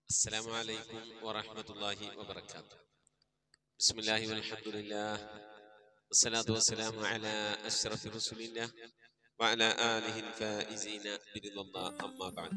السلام عليكم ورحمة الله وبركاته بسم الله والحمد لله والصلاة والسلام على أشرف رسول الله وعلى آله الفائزين برضا الله أما بعد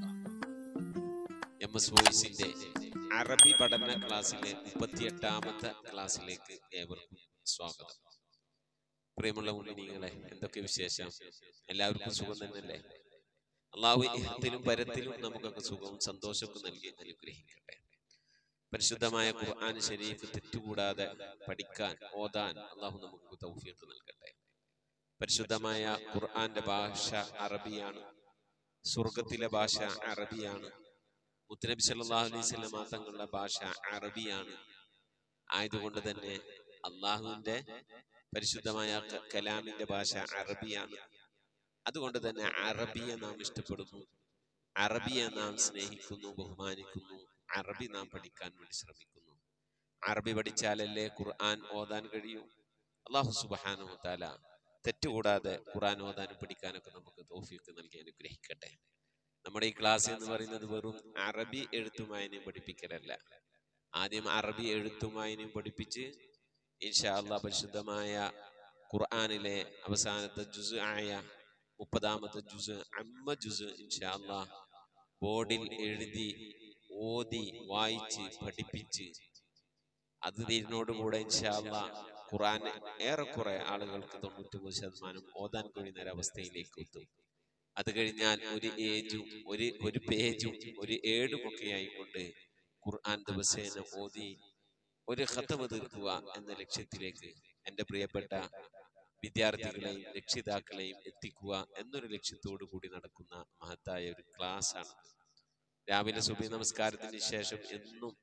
M S വോയിസിന്റെ അറബി പഠന ക്ലാസ്സിലെ മുപ്പത്തിയെട്ടാമത്തെ ക്ലാസ്സിലേക്ക് ഏവർക്കും സ്വാഗതം പ്രിയമുള്ള മുന്നിനികളെ എന്തൊക്കെ വിശേഷം എല്ലാവർക്കും സുഖം തന്നെയല്ലേ അള്ളാഹു ഇഹത്തിലും പരത്തിലും നമുക്കൊക്കെ സുഖവും സന്തോഷവും നൽകി അനുഗ്രഹിക്കട്ടെ പരിശുദ്ധമായ ഖുർആൻ ശരീഫ് തെറ്റുകൂടാതെ പഠിക്കാൻ ഓതാൻ അള്ളാഹു നമുക്ക് തൗഫീഖ് നൽകട്ടെ പരിശുദ്ധമായ ഖുർആന്റെ ഭാഷ അറബിയാണ് സ്വർഗത്തിലെ ഭാഷ അറബിയാണ് മുത്തനബി സല്ലല്ലാഹു അലൈഹി വസല്ലം തങ്ങളുടെ ഭാഷ അറബിയാണ് ആയതുകൊണ്ട് തന്നെ അള്ളാഹുവിന്റെ പരിശുദ്ധമായ ക- കലാമിന്റെ ഭാഷ അറബിയാണ് അതുകൊണ്ട് തന്നെ അറബിയെ നാം ഇഷ്ടപ്പെടുന്നു അറബിയെ നാം സ്നേഹിക്കുന്നു ബഹുമാനിക്കുന്നു അറബി നാം പഠിക്കാൻ വേണ്ടി ശ്രമിക്കുന്നു അറബി പഠിച്ചാലല്ലേ ഖുർആൻ ഓതാൻ കഴിയൂ അള്ളാഹു സുബ്ഹാനഹു താല തെറ്റുകൂടാതെ ഖുർആൻ ഓതാനും പഠിക്കാനൊക്കെ നമുക്ക് തൗഫീഖ് നൽകി അനുഗ്രഹിക്കട്ടെ നമ്മുടെ ഈ ക്ലാസ് എന്ന് പറയുന്നത് വെറും അറബി എഴുത്തും വായനയും പഠിപ്പിക്കലല്ല ആദ്യം അറബി എഴുത്തും വായനയും പഠിപ്പിച്ച് ഇൻഷാ അള്ളാഹ് പരിശുദ്ധമായ ഖുർആനിലെ അവസാനത്തെ ജുസ് ആയ മുപ്പതാമത്തെ ജുസ് അമ്മ ജുസ് ഇൻഷാ അള്ളാഹ് ബോർഡിൽ എഴുതി ഓതി വായിച്ച് പഠിപ്പിച്ച് അത് തീരിനോടുകൂടെ ഇൻഷാ അള്ളാഹ് ഖുർആൻ ഏറെക്കുറെ ആളുകൾക്ക് തൊണ്ണൂറ്റൊമ്പത് ശതമാനം ഓതാൻ കഴിയുന്ന ഒരവസ്ഥയിലേക്ക് എത്തും അത് കഴിഞ്ഞാൽ ഒരു ഏജും ഒരു ഒരു പേജും ഒരു ഏടും ഒക്കെ ആയിക്കൊണ്ട് ഖുർആൻ ദിവസേന ഓതി ഒരു ഖത്തമ് തീർക്കുക എന്ന ലക്ഷ്യത്തിലേക്ക് എൻ്റെ പ്രിയപ്പെട്ട വിദ്യാർത്ഥികളെയും രക്ഷിതാക്കളെയും എത്തിക്കുക എന്നൊരു ലക്ഷ്യത്തോടു കൂടി നടക്കുന്ന മഹത്തായ ഒരു ക്ലാസ് ആണ് രാവിലെ സുബി നമസ്കാരത്തിന് ശേഷം എന്നും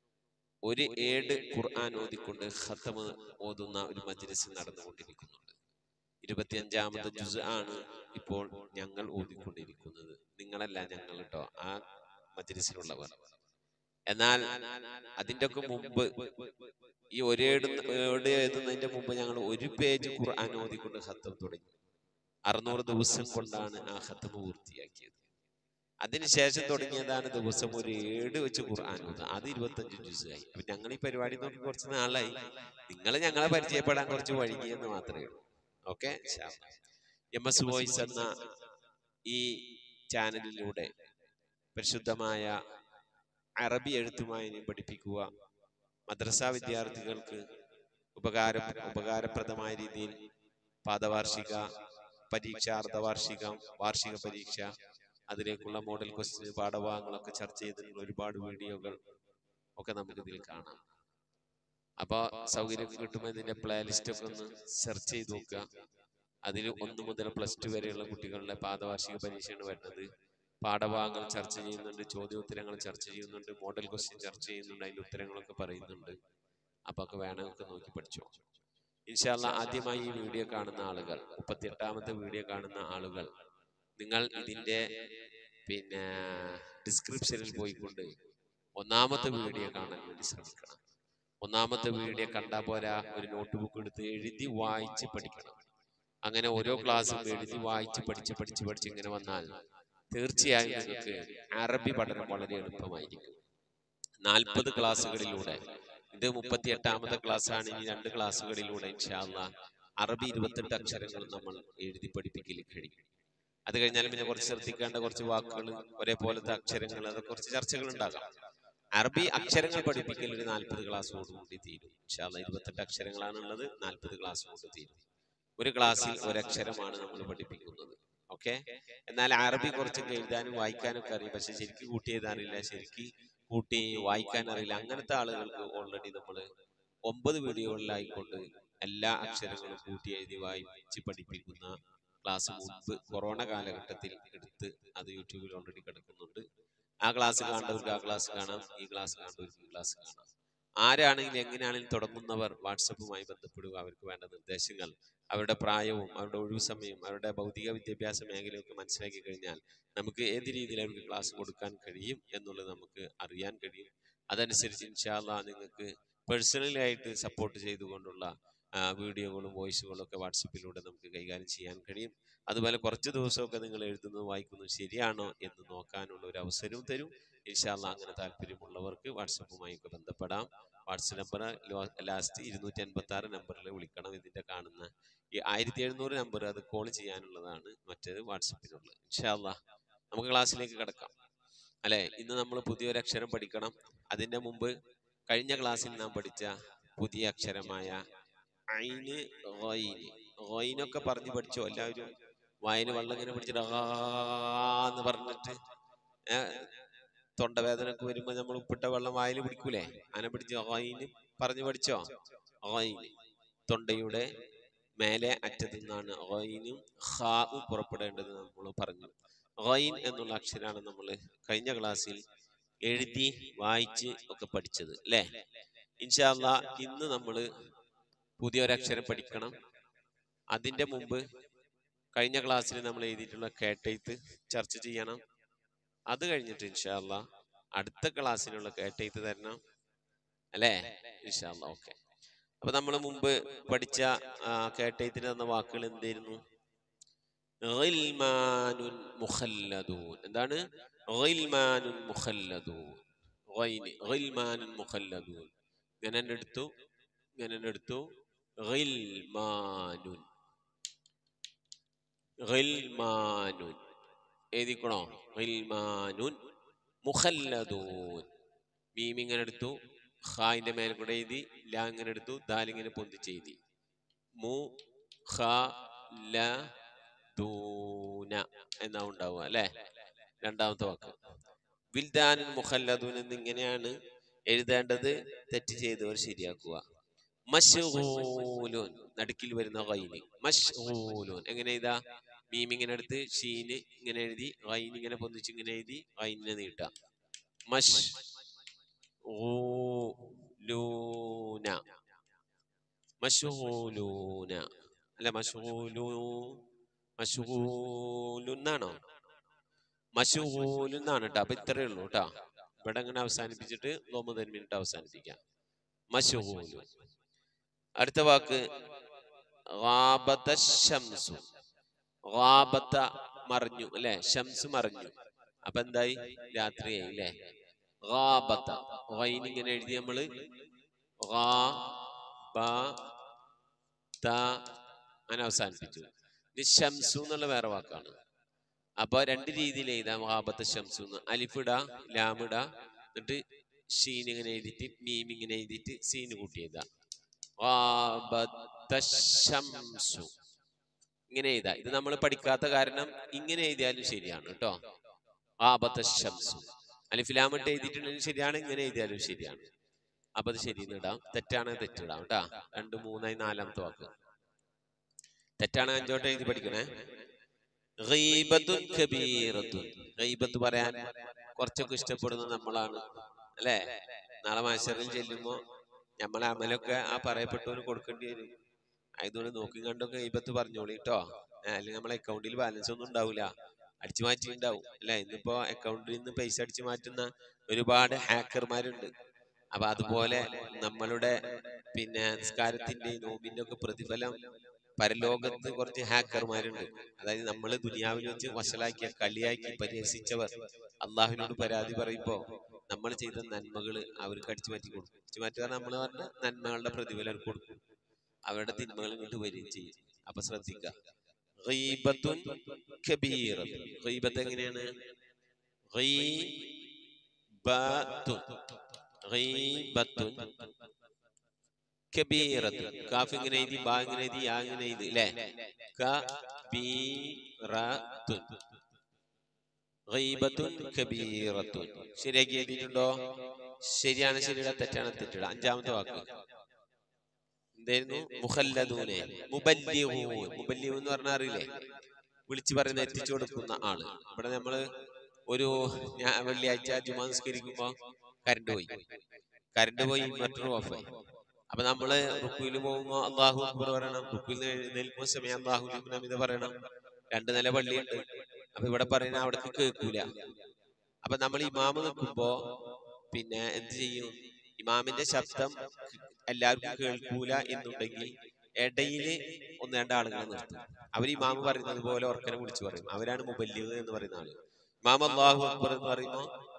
ഒരു ഏട് ഖുർആൻ ഓതിക്കൊണ്ട് ഖത്തമ് ഓതുന്ന ഒരു മജ്ലിസ് നടന്നുകൊണ്ടിരിക്കുന്നുണ്ട് ഇരുപത്തിയഞ്ചാമത്തെ ജുസ് ആണ് ഇപ്പോൾ ഞങ്ങൾ ഓതിക്കൊണ്ടിരിക്കുന്നത് നിങ്ങളല്ല ഞങ്ങൾ കേട്ടോ ആ മജ്ലിസിലുള്ളവർ എന്നാൽ അതിന്റെ ഒക്കെ മുമ്പ് ഈ ഒരേട് ഏട് എഴുതുന്നതിന്റെ മുമ്പ് ഞങ്ങൾ ഒരു പേജ് ഖുർആൻ ഓതിക്കൊണ്ട് ഹത്തം തുടങ്ങി അറുന്നൂറ് ദിവസം കൊണ്ടാണ് ആ ഹത്തം പൂർത്തിയാക്കിയത് അതിനുശേഷം തുടങ്ങിയതാണ് ദിവസം ഒരു ഏട് വെച്ച് ഖുർആൻ ഓതുക അത് ഇരുപത്തഞ്ച് ജ്യൂസായി അപ്പൊ ഞങ്ങൾ ഈ പരിപാടി നോക്കി കുറച്ച് നാളായി നിങ്ങൾ ഞങ്ങളെ പരിചയപ്പെടാൻ കുറച്ച് വൈകിയെന്ന് മാത്രമേ ഉള്ളൂ ഓക്കെ എം എസ് വോയിസ് എന്ന ഈ ചാനലിലൂടെ പരിശുദ്ധമായ അറബി എഴുത്തുമായി പഠിപ്പിക്കുക മദ്രസ വിദ്യാർത്ഥികൾക്ക് ഉപകാര ഉപകാരപ്രദമായ രീതിയിൽ പാദവാർഷിക പരീക്ഷ അർദ്ധവാർഷിക വാർഷിക പരീക്ഷ അതിലേക്കുള്ള മോഡൽ ക്വസ്റ്റ്യൻ പാഠഭാഗങ്ങളൊക്കെ ചർച്ച ചെയ്തിട്ടുള്ള ഒരുപാട് വീഡിയോകൾ ഒക്കെ നമുക്ക് ഇതിൽ കാണാം അപ്പോൾ സൗകര്യം കിട്ടുമ്പോൾ ഇതിന്റെ പ്ലേ ലിസ്റ്റ് ഒക്കെ ഒന്ന് സെർച്ച് ചെയ്ത് നോക്കുക അതിൽ ഒന്ന് മുതൽ പ്ലസ് ടു വരെയുള്ള കുട്ടികളുടെ പാദവാർഷിക പരീക്ഷയാണ് വരുന്നത് പാഠഭാഗങ്ങൾ ചർച്ച ചെയ്യുന്നുണ്ട് ചോദ്യോത്തരങ്ങൾ ചർച്ച ചെയ്യുന്നുണ്ട് മോഡൽ ക്വസ്റ്റ്യൻ ചർച്ച ചെയ്യുന്നുണ്ട് അതിന്റെ ഉത്തരങ്ങളൊക്കെ പറയുന്നുണ്ട് അപ്പൊ ഒക്കെ വേണമെങ്കിൽ നോക്കി പഠിച്ചോ ഇൻഷാല്ല ആദ്യമായി ഈ വീഡിയോ കാണുന്ന ആളുകൾ മുപ്പത്തിയെട്ടാമത്തെ വീഡിയോ കാണുന്ന ആളുകൾ നിങ്ങൾ ഇതിന്റെ പിന്നെ ഡിസ്ക്രിപ്ഷനിൽ പോയിക്കൊണ്ട് ഒന്നാമത്തെ വീഡിയോ കാണാൻ വേണ്ടി ശ്രമിക്കണം ഒന്നാമത്തെ വീഡിയോ കണ്ടാൽ പോരാ ഒരു നോട്ട് ബുക്ക് എടുത്ത് എഴുതി വായിച്ച് പഠിക്കണം അങ്ങനെ ഓരോ ക്ലാസ്സും എഴുതി വായിച്ച് പഠിച്ച് പഠിച്ച് പഠിച്ച് ഇങ്ങനെ വന്നാൽ തീർച്ചയായും നിങ്ങൾക്ക് അറബി പഠനം വളരെ എളുപ്പമായിരിക്കും നാൽപ്പത് ക്ലാസ്സുകളിലൂടെ ഇത് മുപ്പത്തി എട്ടാമത്തെ ക്ലാസ് ആണ് ഈ രണ്ട് ക്ലാസ്സുകളിലൂടെ ഇൻഷാല്ല അറബി ഇരുപത്തെട്ട് അക്ഷരങ്ങൾ നമ്മൾ എഴുതി പഠിപ്പിക്കൽ കഴിയും അത് കഴിഞ്ഞാൽ പിന്നെ കുറച്ച് ശ്രദ്ധിക്കേണ്ട കുറച്ച് വാക്കുകൾ ഒരേപോലത്തെ അക്ഷരങ്ങൾ അതൊക്കെ കുറച്ച് ചർച്ചകൾ ഉണ്ടാകാം അറബി അക്ഷരങ്ങൾ പഠിപ്പിക്കൽ ഒരു നാൽപ്പത് ക്ലാസ്സോട് കൂടി തീരും ഇൻഷാല്ല ഇരുപത്തെട്ട് അക്ഷരങ്ങളാണ് ഉള്ളത് നാൽപ്പത് ക്ലാസ്സോട് തീരും ഒരു ക്ലാസ്സിൽ ഒരക്ഷരമാണ് നമ്മൾ പഠിപ്പിക്കുന്നത് ഓക്കെ എന്നാൽ അറബി കുറച്ചൊക്കെ എഴുതാനും വായിക്കാനും ഒക്കെ അറിയും പക്ഷെ ശരിക്കും കൂട്ടി എഴുതാനില്ല ശരിക്ക് കൂട്ടി വായിക്കാൻ അറിയില്ല അങ്ങനത്തെ ആളുകൾക്ക് ഓൾറെഡി നമ്മൾ ഒമ്പത് വീഡിയോകളിലായിക്കൊണ്ട് എല്ലാ അക്ഷരങ്ങളും കൂട്ടി എഴുതി വായിച്ച് പഠിപ്പിക്കുന്ന ക്ലാസ് മുൻപ് കൊറോണ കാലഘട്ടത്തിൽ എടുത്ത് അത് യൂട്യൂബിൽ ഓൾറെഡി കിടക്കുന്നുണ്ട് ആ ക്ലാസ് കാണേണ്ടവർക്ക് ആ ക്ലാസ് കാണാം ഈ ക്ലാസ് കാണേണ്ടവർക്ക് ഈ ക്ലാസ് കാണാം ആരാണെങ്കിലും എങ്ങനെയാണെങ്കിലും തുടങ്ങുന്നവർ വാട്സപ്പുമായി ബന്ധപ്പെടുക അവർക്ക് വേണ്ട നിർദ്ദേശങ്ങൾ അവരുടെ പ്രായവും അവരുടെ ഒഴിവു സമയവും അവരുടെ ഭൗതിക വിദ്യാഭ്യാസ മേഖലയൊക്കെ മനസ്സിലാക്കി കഴിഞ്ഞാൽ നമുക്ക് ഏത് രീതിയിൽ അവർക്ക് ക്ലാസ് കൊടുക്കാൻ കഴിയും എന്നുള്ളത് നമുക്ക് അറിയാൻ കഴിയും അതനുസരിച്ച് ഇൻഷാല്ല നിങ്ങൾക്ക് പേഴ്സണലായിട്ട് സപ്പോർട്ട് ചെയ്തുകൊണ്ടുള്ള ആ, വീഡിയോകളും വോയിസുകളും ഒക്കെ വാട്സപ്പിലൂടെ നമുക്ക് കൈകാര്യം ചെയ്യാൻ കഴിയും അതുപോലെ കുറച്ച് ദിവസമൊക്കെ നിങ്ങൾ എഴുതുന്നതും വായിക്കുന്നതും ശരിയാണോ എന്ന് നോക്കാനുള്ള ഒരു അവസരവും തരും ഇൻഷാല്ല അങ്ങനെ താല്പര്യമുള്ളവർക്ക് വാട്സപ്പുമായി ഒക്കെ ബന്ധപ്പെടാം വാട്സപ്പ് നമ്പർ ലാസ്റ്റ് ഇരുന്നൂറ്റി അൻപത്തി ആറ് നമ്പറിൽ വിളിക്കണം ഇതിന്റെ കാണുന്ന ഈ ആയിരത്തി എഴുന്നൂറ് നമ്പർ അത് കോൾ ചെയ്യാനുള്ളതാണ് മറ്റേത് വാട്സപ്പിനുള്ളത് ഇൻഷാല്ല നമുക്ക് ക്ലാസ്സിലേക്ക് കിടക്കാം അല്ലെ ഇന്ന് നമ്മൾ പുതിയൊരു അക്ഷരം പഠിക്കണം അതിന്റെ മുമ്പ് കഴിഞ്ഞ ക്ലാസ്സിൽ നാം പഠിച്ച പുതിയ അക്ഷരമായ ഐന് ഗൈന് ഗൈനൊക്കെ പറഞ്ഞു പഠിച്ചോ എല്ലാവരും വായന വെള്ളം ഇങ്ങനെ പിടിച്ചിട്ട് ആ എന്ന് പറഞ്ഞിട്ട് ഏ, തൊണ്ടവേദനക്ക് വരുമ്പോ നമ്മൾ ഉപ്പിട്ട വെള്ളം വായിൽ പിടിക്കൂലേ അങ്ങനെ പിടിച്ച് ഗൈന് പറഞ്ഞു പഠിച്ചോ ഗൈന് തൊണ്ടയുടെ മേലെ അറ്റത്തു നിന്നാണ് ഗൈനും ഹാവും പുറപ്പെടേണ്ടത് നമ്മൾ പറഞ്ഞു ഗൈൻ എന്നുള്ള അക്ഷരമാണ് നമ്മൾ കഴിഞ്ഞ ക്ലാസ്സിൽ എഴുതി വായിച്ച് ഒക്കെ പഠിച്ചത് അല്ലേ ഇൻഷാല്ല ഇന്ന് നമ്മൾ പുതിയൊരക്ഷരം പഠിക്കണം അതിന്റെ മുമ്പ് കഴിഞ്ഞ ക്ലാസ്സിൽ നമ്മൾ എഴുതിയിട്ടുള്ള കേട്ടെയ്ത്ത് ചർച്ച ചെയ്യണം അത് കഴിഞ്ഞിട്ട് ഇൻഷാല്ല അടുത്ത ക്ലാസ്സിനുള്ള കേട്ടെയ്ത്ത് തരണം അല്ലേ ഇൻഷാല്ല ഓക്കെ അപ്പൊ നമ്മൾ മുമ്പ് പഠിച്ച ആ, കേട്ടെയ്ത്തിന് തന്ന വാക്കുകൾ എന്തായിരുന്നു ഗിൽമാനുൻ മുഖല്ലദൂൻ എന്താണ് ഗിൽമാനുൻ മുഖല്ലദൂൻ ഗൈന് ഗിൽമാനുൻ മുഖല്ലദൂൻ ഇങ്ങനെ തന്നെ എടുത്തു ഇങ്ങനെ തന്നെ എടുത്തു ഗിൽമാനുൻ ഗിൽമാനുൻ എഴുതിക്കണോ ഗിൽമാനുൻ മുഖല്ലദൂൻ മീം ഇങ്ങനെ എടുത്തു ഖായിന്റെ മേലെ കൂടെ എഴുതി ലാ ഇങ്ങനെ എടുത്തു ദാൽ ഇങ്ങനെ പൊന്തിച്ച് എഴുതി മു ഖ ല ദൂന എന്നാ ഉണ്ടാവുക അല്ലെ രണ്ടാമത്തെ വാക്ക് വിൽദാനുൻ മുഖല്ലദൂൻ എന്നിങ്ങനെയാണ് എഴുതേണ്ടത് തെറ്റ് ചെയ്തവർ ശരിയാക്കുക മഷ്ഗൂലുൻ നടുക്കിൽ വരുന്ന ഗൈന് മഷ്ഗൂലുൻ എങ്ങനെ എഴുതാ മീം ഇങ്ങനെ എടുത്ത് ഷീന് ഇങ്ങനെ എഴുതി ഗൈൻ ഇങ്ങനെ പൊന്തിച്ച് ഇങ്ങനെ എഴുതി ഗൈനിനെ നീട്ട മഷ് ലൂന മഷ്ഗൂലൂന അല്ല മഷ്ഗൂലൂ മഷ്ഗൂലുന്നാണോ മഷൂലുന്നാണ് കേട്ടോ അപ്പൊ ഇത്രയേ ഉള്ളൂ കേട്ടോ ഇവിടെ അങ്ങനെ അവസാനിപ്പിച്ചിട്ട് ലോമുതൻ മിനിറ്റ് അവസാനിപ്പിക്കാം മഷൂലു അടുത്ത വാക്ക് ഗാബത്ത ശംസു ഗാബത്ത മറിഞ്ഞു അല്ലെ ഷംസ് മറിഞ്ഞു അപ്പൊ എന്തായി രാത്രിയായി അല്ലെ ഗാബത്ത ഗൈൻ ഇങ്ങനെ എഴുതി നമ്മള് ഗാ ബ ത അങ്ങനെ അവസാനിപ്പിച്ചു ഇനി ഷംസു എന്നുള്ള വേറെ വാക്കാണ് അപ്പൊ രണ്ട് രീതിയിൽ എഴുതാം ഗാബത്ത ഷംസു എന്ന് അലിഫിട ലാമിട എന്നിട്ട് ഷീൻ ഇങ്ങനെ എഴുതിയിട്ട് മീം ഇങ്ങനെ എഴുതിയിട്ട് സീന് കൂട്ടി എഴുതാം ഗാബത്ത ശംസു ഇങ്ങനെ എഴുതാം ഇത് നമ്മൾ പഠിക്കാത്ത കാരണം ഇങ്ങനെ എഴുതിയാലും ശരിയാണ് കേട്ടോ ഗാബത്ത ശംസു അലിഫിലാമിട്ട് എഴുതിയിട്ടുണ്ടെങ്കിൽ ശരിയാണ് ഇങ്ങനെ എഴുതിയാലും ശരിയാണ് അപ്പൊ അത് ശരി ഇടാം തെറ്റാണ് തെറ്റിടാം കേട്ടാ രണ്ട് മൂന്നായി നാലാമത്തെ വാക്ക് തെറ്റാണ് അഞ്ചോട്ട് എഴുതി പഠിക്കണേ ഗീബത്തുൻ കബീറത്തുൻ ഗീബത്ത് പറയാൻ കുറച്ചൊക്കെ ഇഷ്ടപ്പെടുന്ന നമ്മളാണ് അല്ലേ നാളെ മാസ്റ്ററിൽ ചെല്ലുമ്പോ നമ്മളെ അമലൊക്കെ ആ പറയപ്പെട്ടവന് കൊടുക്കേണ്ടി വരും ആയതുകൊണ്ട് നോക്കി കണ്ടൊക്കെ ഗീബത്ത് പറഞ്ഞോളി കേട്ടോ അല്ലെങ്കിൽ നമ്മളെ അക്കൗണ്ടിൽ ബാലൻസ് ഒന്നും ഉണ്ടാവില്ല അടിച്ചു മാറ്റി ഉണ്ടാവും അല്ലെ ഇന്നിപ്പോ അക്കൗണ്ടിൽ നിന്ന് പൈസ അടിച്ചു മാറ്റുന്ന ഒരുപാട് ഹാക്കർമാരുണ്ട് അപ്പൊ അതുപോലെ നമ്മളുടെ പിന്നെ നിസ്കാരത്തിന്റെയും നോമ്പിന്റെ ഒക്കെ പ്രതിഫലം പരലോകത്ത് കുറച്ച് ഹാക്കർമാരുണ്ട് അതായത് നമ്മൾ ദുനിയാവിൽ വെച്ച് വഷളാക്കിയ കളിയാക്കി പരിഹസിച്ചവർ അള്ളാഹുവിനോട് പരാതി പറയുമ്പോ നമ്മൾ ചെയ്ത നന്മകൾ അവർക്ക് അടിച്ചു മാറ്റി കൊടുക്കും അടിച്ചു മാറ്റുക നമ്മൾ പറഞ്ഞ നന്മകളുടെ പ്രതിഫലം അവർക്ക് കൊടുക്കും അവരുടെ തിന്മകൾ ഇങ്ങോട്ട് വരികയും ചെയ്യും അപ്പൊ ശ്രദ്ധിക്കുക ഗീബത്തുൻ കബീറത്തുൻ. ഗീബത്ത് എങ്ങനെയാണ് ഗീബത്തുൻ. ഗീബത്തുൻ കബീറത്തുൻ. കാഫ് ഇങ്ങനെ എഴുതി ബാ ഇങ്ങനെ എഴുതി യാ ഇങ്ങനെ എഴുതി അല്ലേ കബീറത്തുൻ ഗീബത്തുൻ കബീറത്തുൻ ശരിയാക്കി എഴുതിയിട്ടുണ്ടോ ശരിയാണ് ശരിയുടെ തെറ്റാണ് തെറ്റിട അഞ്ചാമത്തെ വാക്ക് എന്തായിരുന്നു മുഖല്ലദൂനെ മുബല്ലിഗൂൻ മുബല്ലിഗൂൻ എന്ന് പറഞ്ഞാൽ അറിയില്ലേ വിളിച്ചു പറയുന്ന എത്തിച്ചു കൊടുക്കുന്ന ആള് ഇവിടെ നമ്മള് ഒരു ഞാ- വെള്ളിയാഴ്ച ജുമാ നിസ്കരിക്കുമ്പോ കറണ്ട് പോയി കറണ്ട് പോയി ഇൻവെർട്ടർ ഓഫായി അപ്പൊ നമ്മള് റുക്കുയിൽ പോകുമ്പോ അള്ളാഹു അക്ബർ പറയണം റുക്കുയിൽ നിൽക്കുമ്പോ സമയം അള്ളാഹു അമിത പറയണം രണ്ട് നില പള്ളിയുണ്ട് അപ്പൊ ഇവിടെ പറയുന്ന അവിടേക്ക് കേൾക്കൂല അപ്പൊ നമ്മൾ ഇമാമ് നിൽക്കുമ്പോ പിന്നെ എന്ത് ചെയ്യും ഇമാമിന്റെ ശബ്ദം എല്ലാവർക്കും കേൾക്കൂല എന്നുണ്ടെങ്കിൽ ഇടയില് ഒന്ന് രണ്ട് ആളുകളെ നിർത്തും അവർ ഇമാമ് പറയുന്നത് പോലെ ഉറക്കനെ വിളിച്ചു പറയും അവരാണ് മുബല്ലിഗ് എന്ന് പറയുന്ന ആള് ഇമാം അള്ളാഹു അക്ബർ എന്ന് പറയുമ്പോ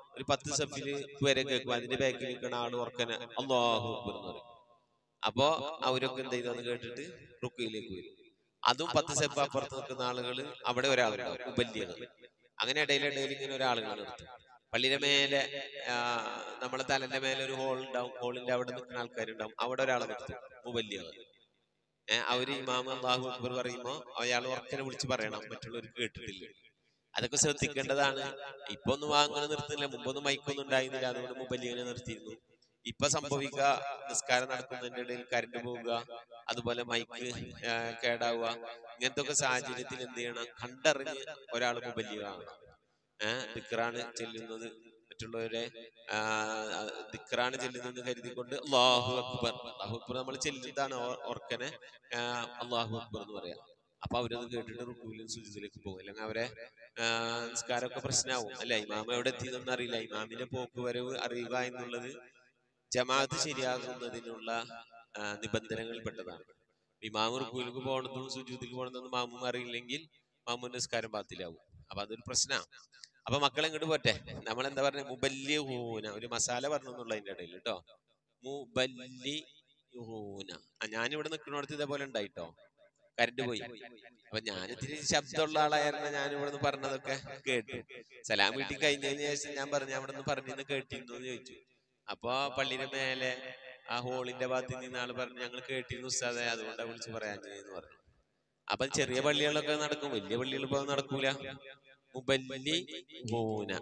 ഒരു പത്ത് സഫില് വരെ കേൾക്കും അതിന്റെ ബാക്കിൽ നിൽക്കുന്ന ആള് ഉറക്കനെ അള്ളാഹു അക്ബർ എന്ന് പറയും അപ്പോ അവരൊക്കെ എന്ത് ചെയ്തു അത് കേട്ടിട്ട് റുക്കയിലേക്ക് വരും അതും പത്ത് സെഫ് അപ്പുറത്ത് നിൽക്കുന്ന ആളുകൾ അവിടെ ഒരാളുണ്ടാവും ഉബല്യകൾ അങ്ങനെ ഇടയിൽ ഇടയിൽ ഇങ്ങനെ ഒരാളുകൾ നിർത്തും പള്ളിയുടെ മേലെ ആ, നമ്മളെ തലന്റെ മേലെ ഒരു ഹോൾ ഉണ്ടാവും ഹോളിന്റെ അവിടെ നിൽക്കുന്ന ആൾക്കാരുണ്ടാവും അവിടെ ഒരാളെ നിർത്തും മുബല്യകൾ ഏഹ് അവര് ഇമാമ അള്ളാഹു അക്ബർ പറയുമ്പോ അയാൾ ഉറക്കനെ വിളിച്ച് പറയണം മറ്റുള്ളവർക്ക് കേട്ടിട്ടില്ല അതൊക്കെ ശ്രദ്ധിക്കേണ്ടതാണ് ഇപ്പൊ ഒന്നും അങ്ങനെ നിർത്തുന്നില്ല മുമ്പൊന്നും മൈക്കൊന്നും ഉണ്ടായിരുന്നില്ല അതുകൊണ്ട് മുബല്യനെ നിർത്തിയിരുന്നു ഇപ്പൊ സംഭവിക്കുക നിസ്കാരം നടക്കുന്നതിന്റെ ഇടയിൽ കരണ്ട് പോവുക അതുപോലെ മൈക്ക് ആ, കേടാവുക ഇങ്ങനത്തെ ഒക്കെ സാഹചര്യത്തിൽ എന്ത് ചെയ്യണം കണ്ടറിഞ്ഞ് ഒരാൾ മുബല്യമാകണം ഏഹ് ദിക്റാണ് ചെല്ലുന്നത് മറ്റുള്ളവരെ ആ, ആ, ദിക്റാണ് ചെല്ലുന്നത് കരുതിക്കൊണ്ട് അള്ളാഹു അക്ബർ അള്ളാഹു അക്ബർ നമ്മൾ ചെല്ലുന്നതാണ് ഓ- ഓർക്കനെ ആ, അള്ളാഹു അക്ബർ എന്ന് പറയാം അപ്പൊ അവരത് കേട്ടിട്ട് റുക്കൂലും സുജിതിലേക്ക് പോകും അല്ലെങ്കിൽ അവരെ ആ, നിസ്കാരമൊക്കെ പ്രശ്നമാവും അല്ലെ ഇമാമ എവിടെ എത്തിയതൊന്നും അറിയില്ല ഇമാമിന്റെ പോക്ക് വരവ് അറിയുക എന്നുള്ളത് ജമാഅത്ത് ശരിയാകുന്നതിനുള്ള ആ, നിബന്ധനകളിൽ പെട്ടതാണ് ഇമാമ് റുക്കൂലേക്ക് പോകണതും സുജൂതിലേക്ക് പോകണതൊന്നും മാമും അറിയില്ലെങ്കിൽ മാമുന്റെ നിസ്കാരം പാത്തിലാവും അപ്പൊ അതൊരു പ്രശ്നമാണ് അപ്പൊ മക്കളെ ഇങ്ങോട്ട് പോട്ടെ നമ്മൾ എന്താ പറഞ്ഞ മുബല്ലി ഹൂന ഒരു മസാല പറഞ്ഞു എന്നുള്ളതിന്റെ ഇടയിൽ കേട്ടോ മുബല്ലി ഹൂന ആ ഞാനിവിടെ നിൽക്കുന്നിടത്ത് ഇതേപോലെ ഉണ്ടായിട്ടോ കരണ്ട് പോയി അപ്പൊ ഞാൻ ഇത്തിരി ശബ്ദമുള്ള ആളായിരുന്നു ഞാൻ ഇവിടെ നിന്ന് പറഞ്ഞതൊക്കെ കേട്ടു സലാം വീട്ടിൽ കഴിഞ്ഞതിന് ശേഷം ഞാൻ പറഞ്ഞു അവിടെ നിന്ന് പറഞ്ഞിന്ന് കേട്ടിരുന്നു എന്ന് ചോദിച്ചു അപ്പൊ പള്ളിയുടെ മേലെ ആ ഹോളിന്റെ ഭാഗത്ത് നിന്ന് ആള് പറഞ്ഞു ഞങ്ങൾ കേട്ടിരുന്നു ഉസ്താദെ അതുകൊണ്ടാ വിളിച്ച് പറയാൻ എന്ന് പറഞ്ഞു അപ്പൊ ചെറിയ പള്ളികളിലൊക്കെ നടക്കും വലിയ പള്ളികൾ ഇപ്പൊ നടക്കൂല മുബല്ലി ഹൂന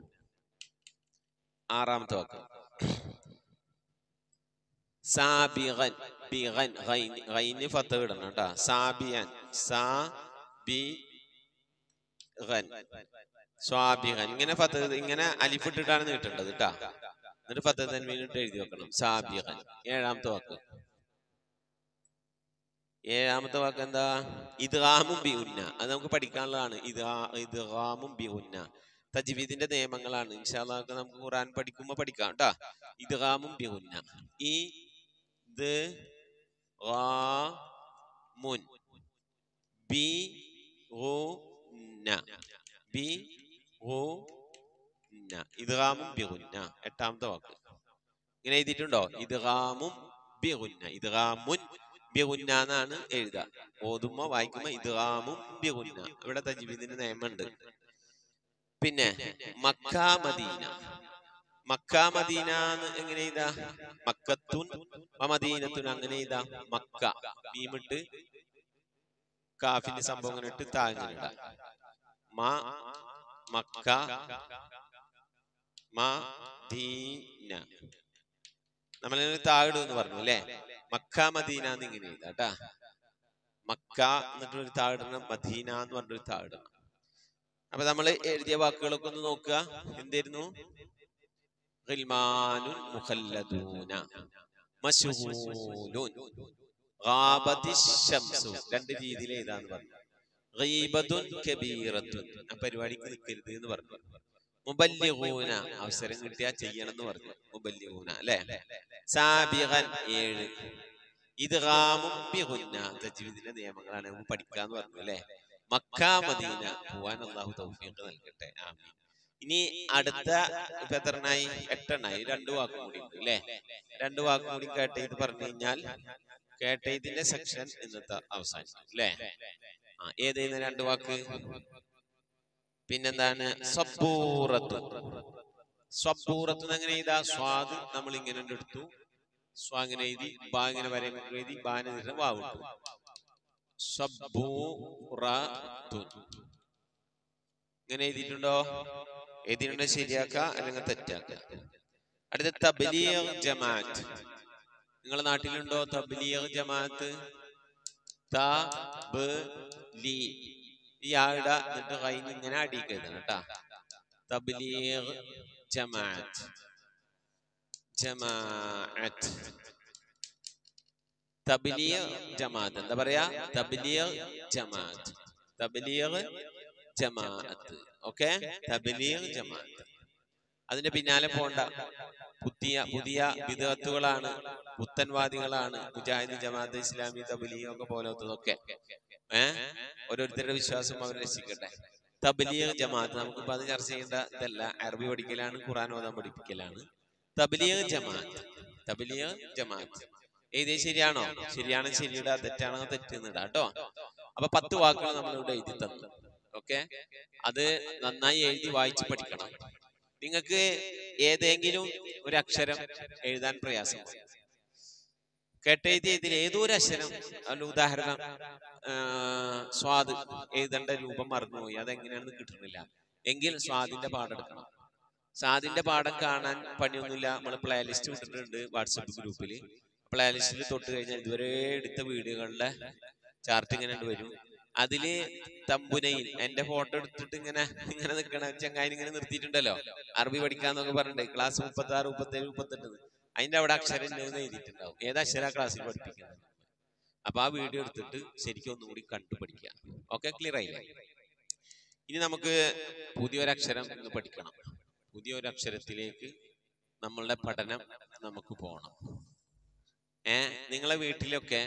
ആറാമത്തെ വാക്ക് സാബിഗൻ ബിഗൻ ഗൈൻ ഗൈന് ഫത്ത് ഇടണം കേട്ടാ സാബിയൻ സാ ബി ഗൻ സ്വാബിഗൻ ഇങ്ങനെ ഫത്ത് ഇങ്ങനെ അലിഫിട്ടിട്ടാണ് നീട്ടേണ്ടത് കേട്ടാ എന്നിട്ട് ഫത്ത് തന്മീനിട്ട് എഴുതി വെക്കണം സാബിഗൻ ഏഴാമത്തെ വാക്ക് ഏഴാമത്തെ വാക്ക് എന്താ ഇദ്ഗാമും ബി ഉന്ന അത് നമുക്ക് പഠിക്കാനുള്ളതാണ് ഇദ്ഗാ- ഇദ്ഗാമും ബി ഉന്ന തജ്വീദിന്റെ നിയമങ്ങളാണ് ഇൻഷാല്ലാ അതൊക്കെ നമുക്ക് ഖുർആൻ പഠിക്കുമ്പോ പഠിക്കാം കേട്ടാ ഇദ്ഗാമും ബി ഉന്ന ഈ ഇത് മുൻ ബി ഉന്ന ബി ഉന്ന ഇദ്ഗാമും ബി ഉന്ന എട്ടാമത്തെ വാക്ക് ഇങ്ങനെ എഴുതിയിട്ടുണ്ടോ ഇദ്ഗാമും ബി ഉന്ന ഇദ്ഗാമുൻ ബിഗുന്ന എന്നാണ് എഴുതുക ഓതുമ്പോ വായിക്കുമ്പോ ഇദ്ഗാമും ബിഗുന്ന ഇവിടെ തജ്വീദിന്റെ നിയമമുണ്ട് പിന്നെ മക്ക മദീന മക്ക മദീന എന്ന് എങ്ങനെ എഴുതാ മക്കത്തുൻ വ മദീനത്തുൻ അങ്ങനെ എഴുതാ മക്ക മീമിട്ട് കാഫിന്റെ സംഭവം ഇങ്ങനെ ഇട്ട് താഴ്ന്നിട മ മക്ക മദീന നമ്മളിങ്ങനെ താഴിടും എന്ന് പറഞ്ഞു അല്ലേ മക്ക മദീന എന്ന് ഇങ്ങനെ എഴുതാട്ടാ മക്ക എന്നിട്ടൊരു താഴിടണം മദീന എന്ന് പറഞ്ഞൊരു താഴിടണം അപ്പൊ നമ്മൾ എഴുതിയ വാക്കുകളൊക്കെ ഒന്ന് നോക്കുക എന്തായിരുന്നു ഗിൽമാനുൻ മുഖല്ലദൂന മശ്ഹൂലുൻ ഗാബതി ശംസു രണ്ട് രീതിയിൽ എഴുതാന്ന് പറഞ്ഞു ഗീബത്തുൻ കബീറത്തുൻ ആ പരിപാടിക്ക് നിൽക്കരുത് എന്ന് പറഞ്ഞു മുബല്ലിഗൂന അവസരം കിട്ടിയാൽ ചെയ്യണം എന്ന് പറഞ്ഞു മുബല്ലിഗൂന അല്ലെ സാബിഗൻ ഏഴ് ഇദ്ഗാമും ബിഗുന്ന തജ്വീദിന്റെ നിയമങ്ങളാണ് നമുക്ക് പഠിക്കാന്ന് പറഞ്ഞു അല്ലെ മക്ക മദീന പോവാൻ അള്ളാഹു തൗഫീഖ് നൽകട്ടെ ആമീൻ ഇനി അടുത്ത ഇപ്പൊ എത്രണ്ണായി എട്ടെണ്ണായി രണ്ടു വാക്കും കൂടി ഉണ്ട് അല്ലെ രണ്ടു വാക്കും കൂടി കേട്ടത് പറഞ്ഞു കഴിഞ്ഞാൽ കേട്ടതിന്റെ സെക്ഷൻ ഇന്നത്തെ അവസാനിക്കും അല്ലെ ആ ഏതേന്ന് രണ്ട് വാക്ക് പിന്നെന്താണ് സബൂറത്ത് സബൂറത്ത് എന്ന് എങ്ങനെ എഴുതാ സ്വാദ് നമ്മൾ ഇങ്ങനെ എടുത്തു സ്വാ ഇങ്ങനെ എഴുതി ബാ ഇങ്ങനെ വരെ എഴുതി ബാന് നിന്നിട്ട് വാവിട്ടു സബൂറത്തുൻ ഇങ്ങനെ എഴുതിയിട്ടുണ്ടോ എഴുതിയിട്ടുണ്ടോ ശരിയാക്ക അല്ലെങ്കിൽ തെറ്റാക്ക അടുത്ത തബ്ലീഗ് ജമാഅത്ത് നിങ്ങളുടെ നാട്ടിലുണ്ടോ തബ്ലീഗ് ജമാഅത്ത് തബ്ലീ ഈ ആട എന്നിട്ട് കൈന്ന് ഇങ്ങനെ അടിക്ക് എഴുതണം കേട്ടാ തബ്ലീഗ് ജമാഅത്ത് ജമാഅത്ത് തബ്ലീഗ് ജമാഅത്ത് എന്താ പറയാ തബ്ലീഗ് ജമാഅത്ത് തബ്ലീഗ് ജമാഅത്ത് ഓക്കെ തബ്ലീഗ് ജമാഅത്ത് അതിന്റെ പിന്നാലെ പോണ്ട പുതിയ പുതിയ വിദഗ്ധകളാണ് പുത്തൻവാദികളാണ് മുജാഹിദ് ജമാഅത്ത് ഇസ്ലാമി തബ്ലീഗ് ഒക്കെ പോലത്തതൊക്കെ ഏഹ് ഓരോരുത്തരുടെ വിശ്വാസം അവർ രക്ഷിക്കട്ടെ തബലിയ ജമാഅത്ത് നമുക്കിപ്പോ അത് ചർച്ച ചെയ്യേണ്ട ഇതല്ല അറബി പഠിക്കലാണ് ഖുറാൻ ഓതാൻ പഠിപ്പിക്കലാണ് തബലിയ ജമാഅത്ത് തബലിയ ജമാഅത്ത് ഏതേ ശരിയാണോ ശരിയാണ് ശരിയുടെ തെറ്റാണോ തെറ്റുന്നിടാ കേട്ടോ അപ്പൊ പത്ത് വാക്കുകൾ നമ്മളിവിടെ എഴുതി തന്നു ഓക്കെ അത് നന്നായി എഴുതി വായിച്ച് പഠിക്കണം നിങ്ങൾക്ക് ഏതെങ്കിലും ഒരു അക്ഷരം എഴുതാൻ പ്രയാസമാണ് കേട്ടെഴുതിയ ഇതിൽ ഏതോ ഒരു അക്ഷരം അതിന്റെ ഉദാഹരണം ആ, സ്വാദ് എഴുതേണ്ട രൂപം മറന്നുപോയി അതെങ്ങനെയാണെന്ന് കിട്ടുന്നില്ല എങ്കിൽ സ്വാദിന്റെ പാഠം എടുക്കണം സ്വാദിന്റെ പാഠം കാണാൻ പണിയൊന്നുമില്ല നമ്മൾ പ്ലേ ലിസ്റ്റ് വിട്ടിട്ടുണ്ട് വാട്സപ്പ് ഗ്രൂപ്പിൽ പ്ലേ ലിസ്റ്റിൽ തൊട്ട് കഴിഞ്ഞാൽ ഇതുവരെ എടുത്ത വീഡിയോകളുടെ ചാർട്ട് ഇങ്ങനെ ഉണ്ട് വരും അതില് തമ്പുനയിൽ എന്റെ ഫോട്ടോ എടുത്തിട്ട് ഇങ്ങനെ ഇങ്ങനെ നിൽക്കണ ചങ്ങായി ഇങ്ങനെ നിർത്തിയിട്ടുണ്ടല്ലോ അറബി പഠിക്കാന്നൊക്കെ പറഞ്ഞിട്ടുണ്ട് ക്ലാസ് മുപ്പത്തി ആറ് മുപ്പത്തി ഏഴ് മുപ്പത്തെട്ട് അതിന്റെ അവിടെ അക്ഷരം ഇല്ലെന്ന് എഴുതിയിട്ടുണ്ടാവും ഏത് അക്ഷര ക്ലാസ്സിൽ പഠിപ്പിക്കുന്നത് അപ്പൊ ആ വീഡിയോ എടുത്തിട്ട് ശരിക്കും ഒന്നുകൂടി കണ്ടു പഠിക്കുക ഓക്കെ ക്ലിയർ ആയില്ലേ ഇനി നമുക്ക് പുതിയൊരു അക്ഷരം ഇന്ന് പഠിക്കണം പുതിയൊരു അക്ഷരത്തിലേക്ക് നമ്മളുടെ പഠനം നമുക്ക് പോകണം ഏ നിങ്ങളെ വീട്ടിലൊക്കെ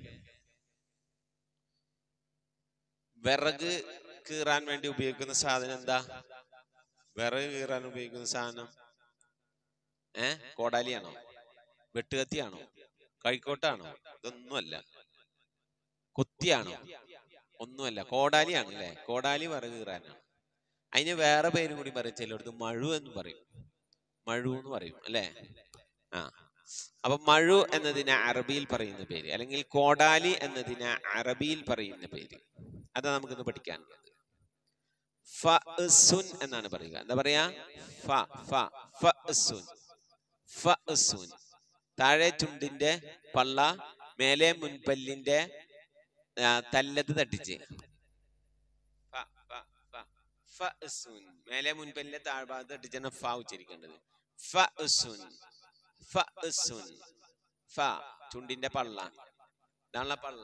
വിറക് കീറാൻ വേണ്ടി ഉപയോഗിക്കുന്ന സാധനം എന്താ വിറക് കീറാൻ ഉപയോഗിക്കുന്ന സാധനം ഏ കോടാലിയാണോ വെട്ടുകത്തിയാണോ കൈക്കോട്ടാണോ ഇതൊന്നുമല്ല കൊത്തിയാണോ ഒന്നുമല്ല കോടാലിയാണ് അല്ലെ കോടാലി വിറക് കീറാനാണ് അതിന് വേറെ പേരും കൂടി പറയും ചിലടത്ത് മഴു എന്ന് പറയും മഴു എന്ന് പറയും അല്ലെ ആ അപ്പൊ മഴു എന്നതിന് അറബിയിൽ പറയുന്ന പേര് അല്ലെങ്കിൽ കോടാലി എന്നതിന് അറബിയിൽ പറയുന്ന പേര് അതാ നമുക്കിന്ന് പഠിക്കാനുള്ളത് ഫഅ്സുൻ എന്നാണ് പറയുക എന്താ പറയാ ഫ ഫ ഫഅ്സുൻ ഫഅ്സുൻ താഴെ ചുണ്ടിന്റെ പള്ള മേലെ മുൻപല്ലിന്റെ ആ, തല്ലത്ത് തട്ടിച്ച് ഫ, ഫ, ഫ, ഫഅ്സുൻ. മേലെ മുൻപല്ലിന്റെ താഴ്ഭാഗത്ത് തട്ടിച്ചാണ് ഫ ഉച്ചരിക്കേണ്ടത് ഫഅ്സുൻ, ഫഅ്സുൻ. ഫ ചുണ്ടിന്റെ പള്ള ഇതാണല്ലോ പള്ള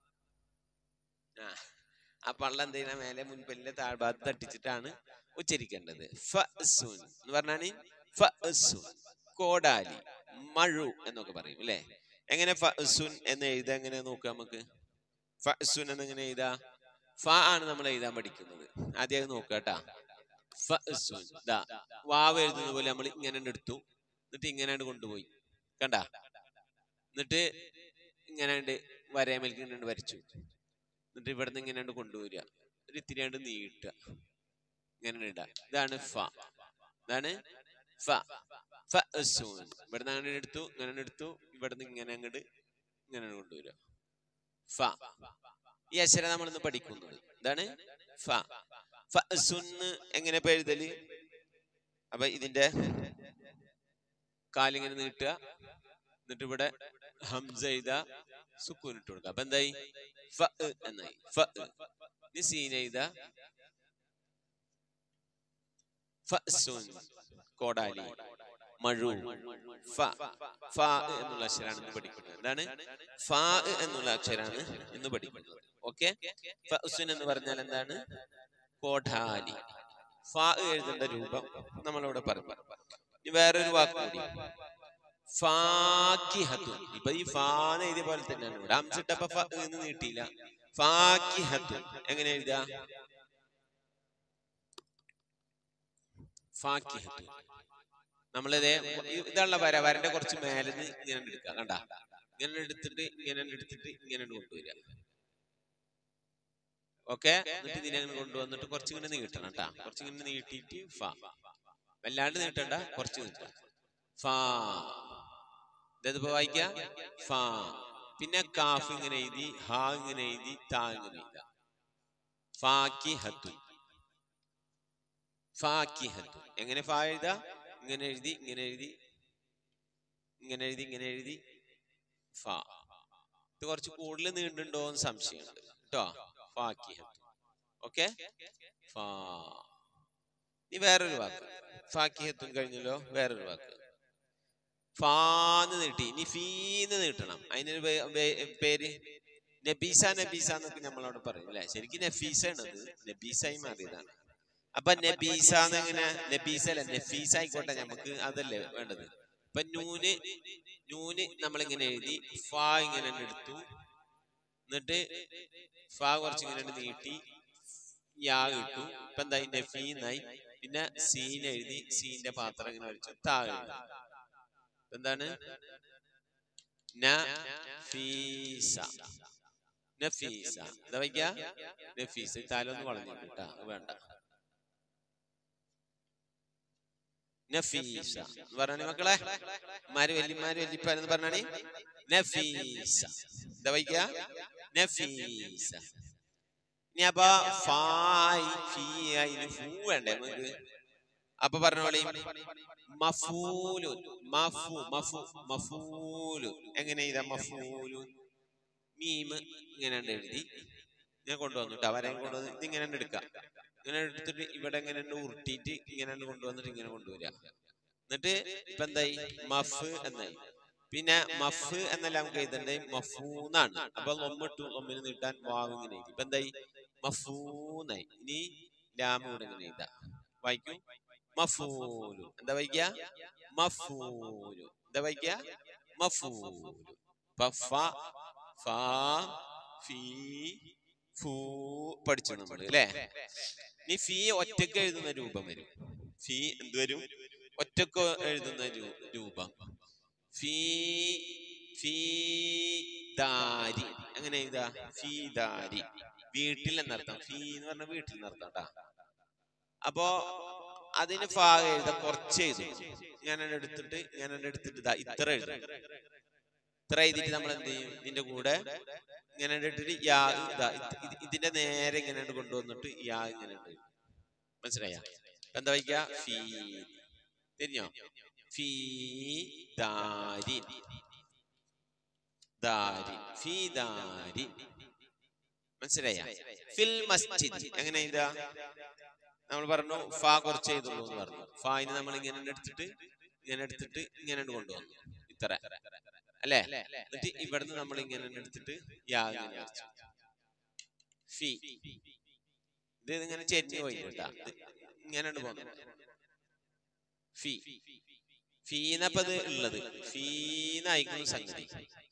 ആ ആ പള്ള എന്ത് ചെയ്യണം മേലെ മുൻപല്ലിന്റെ താഴ്ഭാഗത്ത് തട്ടിച്ചിട്ടാണ് ഉച്ചരിക്കേണ്ടത് ഫഅ്സുൻ എന്ന് പറഞ്ഞാണ് ഫഅ്സുൻ കോടാലി മഴു എന്നൊക്കെ പറയും അല്ലേ എങ്ങനെ ഫഅ്സുൻ എന്ന് എഴുതാ എങ്ങനെ നോക്കാം നമുക്ക് ഫഅ്സുൻ എന്ന് എങ്ങനെ എഴുതാ ഫ ആണ് നമ്മൾ എഴുതാൻ പഠിക്കുന്നത് ആദ്യം അത് നോക്കുക കേട്ടാ ഫഅ്സുൻ ദാ വാവ് എഴുതുന്ന പോലെ നമ്മൾ ഇങ്ങനെ എടുത്തു എന്നിട്ട് ഇങ്ങനെ കൊണ്ടുപോയി കണ്ട എന്നിട്ട് ഇങ്ങനെ വരയമേൽക്ക് ഇങ്ങനെ വരച്ചു എന്നിട്ട് ഇവിടുന്ന് ഇങ്ങനെ കൊണ്ടുവരിക ഒരു ഇത്തിരി അങ്ങട് നീട്ടുക ഇങ്ങനെ ഇടുക ഇതാണ് ഫ ഇതാണ് ഫ ഫഅ്സുൻ ഇവിടുന്ന് അങ്ങനെ എടുത്തു ഇങ്ങനെ എടുത്തു ഇവിടുന്ന് ഇങ്ങനെ അങ്ങട് ഇങ്ങനെ കൊണ്ടുവരിക ഫ ഈ അക്ഷരം നമ്മൾ ഇന്ന് പഠിക്കുന്നത് എന്താണ് ഫ ഫഅ്സുന്ന് എങ്ങനെ ഇപ്പൊ എഴുതല് അപ്പൊ ഇതിന്റെ കാലിങ്ങനെ നീട്ടുക എന്നിട്ട് ഇവിടെ ഹംസ എഴുതാ സുക്കൂൻ ഇട്ട് കൊടുക്കുക അപ്പൊ എന്തായി ഫ എന്നായി ഫ ഇനി സീൻ എഴുതാ ഫഅ്സുൻ കോടാലി മഴു ഫ ഫ എന്നുള്ള അക്ഷരാണ് ഇന്ന് പഠിക്കുന്നത് എന്താണ് ഫ എന്നുള്ള അക്ഷരാണ് ഇന്ന് പഠിക്കുന്നത് ഓക്കെ ഫഅ്സുൻ എന്ന് പറഞ്ഞാൽ എന്താണ് കോടാലി ഫ എഴുതേണ്ട രൂപം നമ്മളിവിടെ പറഞ്ഞു ഇനി വേറൊരു വാക്ക് കൂടി ഫാക്കിഹത്തുൻ ഇപ്പൊ ഈ ഫാന്ന് എഴുതിയ പോലെ തന്നെയാണ് ഇവിടെ അംസിട്ടപ്പോ ഫ എന്ന് നീട്ടിയില്ല ഫാക്കിഹത്തുൻ എങ്ങനെ എഴുതാ ഫാക്കിഹത്തുൻ നമ്മളിതേ ഇതുള്ള വര വരന്റെ കുറച്ച് മേലെന്ന് ഇങ്ങനെ എടുക്കുക കണ്ട ഇങ്ങനെ എടുത്തിട്ട് ഇങ്ങനെ എടുത്തിട്ട് ഇങ്ങനെ കൊണ്ടുവരിക ഓക്കെ എന്നിട്ട് ഇതിനെ അങ്ങനെ കൊണ്ടുവന്നിട്ട് കുറച്ചിങ്ങനെ നീട്ടണം കേട്ടാ കുറച്ചിങ്ങനെ നീട്ടിയിട്ട് ഫ വല്ലാണ്ട് നീട്ടണ്ട കുറച്ച് നീട്ടണം ഫാ ഇതിപ്പോ വായിക്ക ഫാ പിന്നെ കാഫ് ഇങ്ങനെ എഴുതി ഹാ ഇങ്ങനെ എഴുതി താ ഇങ്ങനെ എഴുതാ ഫാക്കി ഹത്തു ഫാക്കി ഹത്തു എങ്ങനെ ഫാ എഴുതാ ഇങ്ങനെ എഴുതി ഇങ്ങനെ എഴുതി ഇങ്ങനെ എഴുതി ഇങ്ങനെ എഴുതി ഫാ ഇത് കുറച്ച് കൂടുതൽ നീണ്ടുണ്ടോ എന്ന് സംശയമുണ്ട് കേട്ടോ ഫാക്കി ഹത്തു ഓക്കെ ഫാ ഇനി വേറൊരു വാക്ക് ഫാക്കിഹത്തും കഴിഞ്ഞല്ലോ വേറൊരു വാക്ക് ഫാന്ന് നീട്ടി ഇനി ഫീന്ന് നീട്ടണം അതിനൊരു പേ- പേ- പേര് നബീസ നബീസ എന്നൊക്കെ നമ്മളവിടെ പറയും അല്ലെ ശരിക്കും നഫീസ ആണ് അത് നബീസായി മാറിയതാണ് അപ്പൊ നബീസ എന്നെങ്ങനെ നബീസ അല്ല നഫീസ ആയിക്കോട്ടെ നമുക്ക് അതല്ലേ വേണ്ടത് ഇപ്പൊ നൂന് നൂന് നമ്മളിങ്ങനെ എഴുതി ഫാ ഇങ്ങനെ അങ്ങട് എടുത്തു എന്നിട്ട് ഫാ കുറച്ചിങ്ങനെ അങ്ങട് നീട്ടി യാ കിട്ടും ഇപ്പൊ എന്താ നഫീ എന്നായി പിന്നെ സീൻ എഴുതി സീന്റെ പാത്രം ഇങ്ങനെ വരച്ചു താ എഴുതി എന്താണ് നഫീസ നഫീസ എന്താ വയ്ക്ക നഫീസ് താലൊന്ന് വളഞ്ഞു കേട്ടാ വേണ്ട നഫീസ എന്ന് പറഞ്ഞാണി മക്കളെ മാര് വല്യമാര് വല്യപ്പാരെന്ന് പറഞ്ഞാണി നഫീസ എന്താ വയ്ക്ക നഫീസ ഇനി അപ്പൊ ഫായ് ഫീ ആയി ഫൂ വേണ്ടേ നമുക്ക് അപ്പൊ പറഞ്ഞ പോലെ മഫൂലു മഫു മഫു മഫൂലു എങ്ങനെ ഇതാ മഫൂലു മീമ് ഇങ്ങനെ ഉണ്ട് എഴുതി ഞാൻ കൊണ്ടുവന്നിട്ട് അവരെ കൊണ്ടുവന്ന് ഇത് ഇങ്ങനെ ഉണ്ട് എടുക്കാം ഇങ്ങനെ എടുത്തിട്ട് ഇവിടെ ഇങ്ങനെ ഉണ്ട് ഉരുട്ടിയിട്ട് ഇങ്ങനെ ഉണ്ട് കൊണ്ടുവന്നിട്ട് ഇങ്ങനെ കൊണ്ടുവരിക എന്നിട്ട് ഇപ്പൊ എന്തായി മഫ് എന്നായി പിന്നെ മഫ് എന്നല്ല നമുക്ക് എഴുതണ്ടേ മഫൂന്നാണ് അപ്പൊ ലൊമ്മിട്ടു ലൊമ്മിന് നീട്ടാൻ വാവ് ഇങ്ങനെ എഴുതി ഇപ്പൊ എന്തായി മഫൂന്നായി ഇനി ലാമ ഇവിടെ ഇങ്ങനെ എഴുതാം വായിക്കും മഫൂലു എന്താ വായിക്ക മഫൂലു എന്താ വായിക്ക മഫൂലു ഇപ്പൊ ഫ ഫ ഫീ ഫൂ പഠിച്ചു നമ്മൾ അല്ലേ ഇനി ഫീ ഒറ്റക്ക് എഴുതുന്ന രൂപം വരും ഫീ എന്ത് വരും ഒറ്റക്ക് എഴുതുന്ന രൂ- രൂപം ഫീ ഫീ ദാരി അങ്ങനെ എഴുതാ ഫീ ദാരി വീട്ടിൽ എന്നർത്ഥം ഫീ എന്ന് പറഞ്ഞ വീട്ടിൽ എന്നർത്ഥം കേട്ടാ അപ്പോ അതിന് ഫാ എഴുതാ കുറച്ച് എഴുതും ഞാൻ അത് എടുത്തിട്ട് ഞാൻ അത് എടുത്തിട്ട് ഇതാ ഇത്ര എഴുതും ഇത്ര എഴുതിയിട്ട് നമ്മൾ എന്ത് ചെയ്യും ഇതിന്റെ കൂടെ ഇങ്ങനെ ഇട്ടിട്ട് യാ ഇതാ ഇത് ഇത് ഇതിന്റെ നേരെ ഇങ്ങനെ അങ്ങട് കൊണ്ടുവന്നിട്ട് യാ ഇങ്ങനെ ഉണ്ട് മനസ്സിലായ എന്താ വയ്ക്ക ഫീ തിരിഞ്ഞോ ഫീ ദാരി ദാരി ഫീ ദാരി മനസ്സിലായ ഫിൽ മസ്ജിദ് എങ്ങനെ ഇതാ നമ്മൾ പറഞ്ഞു ഫാ കുറച്ച് ചെയ്തുള്ളൂ എന്ന് പറഞ്ഞു ഫായിന് നമ്മൾ ഇങ്ങനെ എടുത്തിട്ട് ഇങ്ങനെ എടുത്തിട്ട് ഇങ്ങനെ കൊണ്ടുവന്നു ഇത്ര അല്ലേ എന്നിട്ട് ഇവിടുന്ന് നമ്മൾ ഇങ്ങനെ എടുത്തിട്ട് യാ ഇങ്ങനെ വരച്ചു ഫി ഇത് ഇങ്ങനെ ചെരിഞ്ഞു പോയി കേട്ടാ ഇത് ഇങ്ങനെ പോകുന്നു ഫി ഫീനപ്പത് ഉള്ളത് ഫീന്നായിക്കുന്നു സംഗതി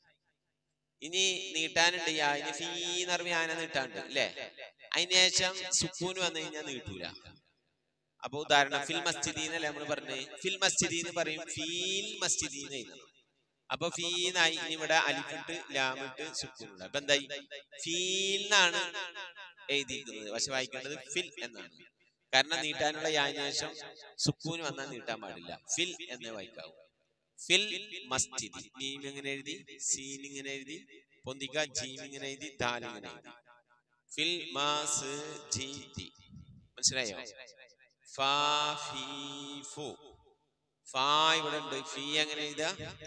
ഇനി നീട്ടാനുണ്ട് യാ ഇനി ഫീന്ന് പറയുമ്പോ ഞാനെ നീട്ടാണ്ട് അല്ലേ അതിന് ശേഷം സുക്കൂന് വന്നു കഴിഞ്ഞാൽ നീട്ടൂല അപ്പൊ ഉദാഹരണം ഫിൽ മസ്ജിദീന്നല്ലേ നമ്മൾ പറഞ്ഞത് ഫിൽ മസ്ജിദീന്ന് പറയും ഫീൽ മസ്ജിദീന്ന് എഴുതണം അപ്പൊ ഫീന്നായി ഇനി ഇവിടെ അലിഫിട്ട് ലാമിട്ട് സുക്കൂനുണ്ട് അപ്പൊ എന്തായി ഫീൽന്നാണ് എഴുതിയിരിക്കുന്നത് പക്ഷെ വായിക്കേണ്ടത് ഫിൽ എന്നാണ് കാരണം നീട്ടാനുള്ള യാശേഷം സുക്കൂന് വന്നാൽ നീട്ടാൻ പാടില്ല ഫിൽ എന്നേ വായിക്കാവൂ ഫിൽ മസ്ജിദ് മീം എങ്ങനെ എഴുതി സീൻ ഇങ്ങനെ എഴുതി പൊന്തിക്ക ജീം ഇങ്ങനെ എഴുതി ദാൽ ഇങ്ങനെ എഴുതി ഫിൽ മാസ് ജീതി മനസ്സിലായോ ഫാ ഫീ ഫു ഫാ ഇവിടെ ഉണ്ട് ഫീ എങ്ങനെ എഴുതാ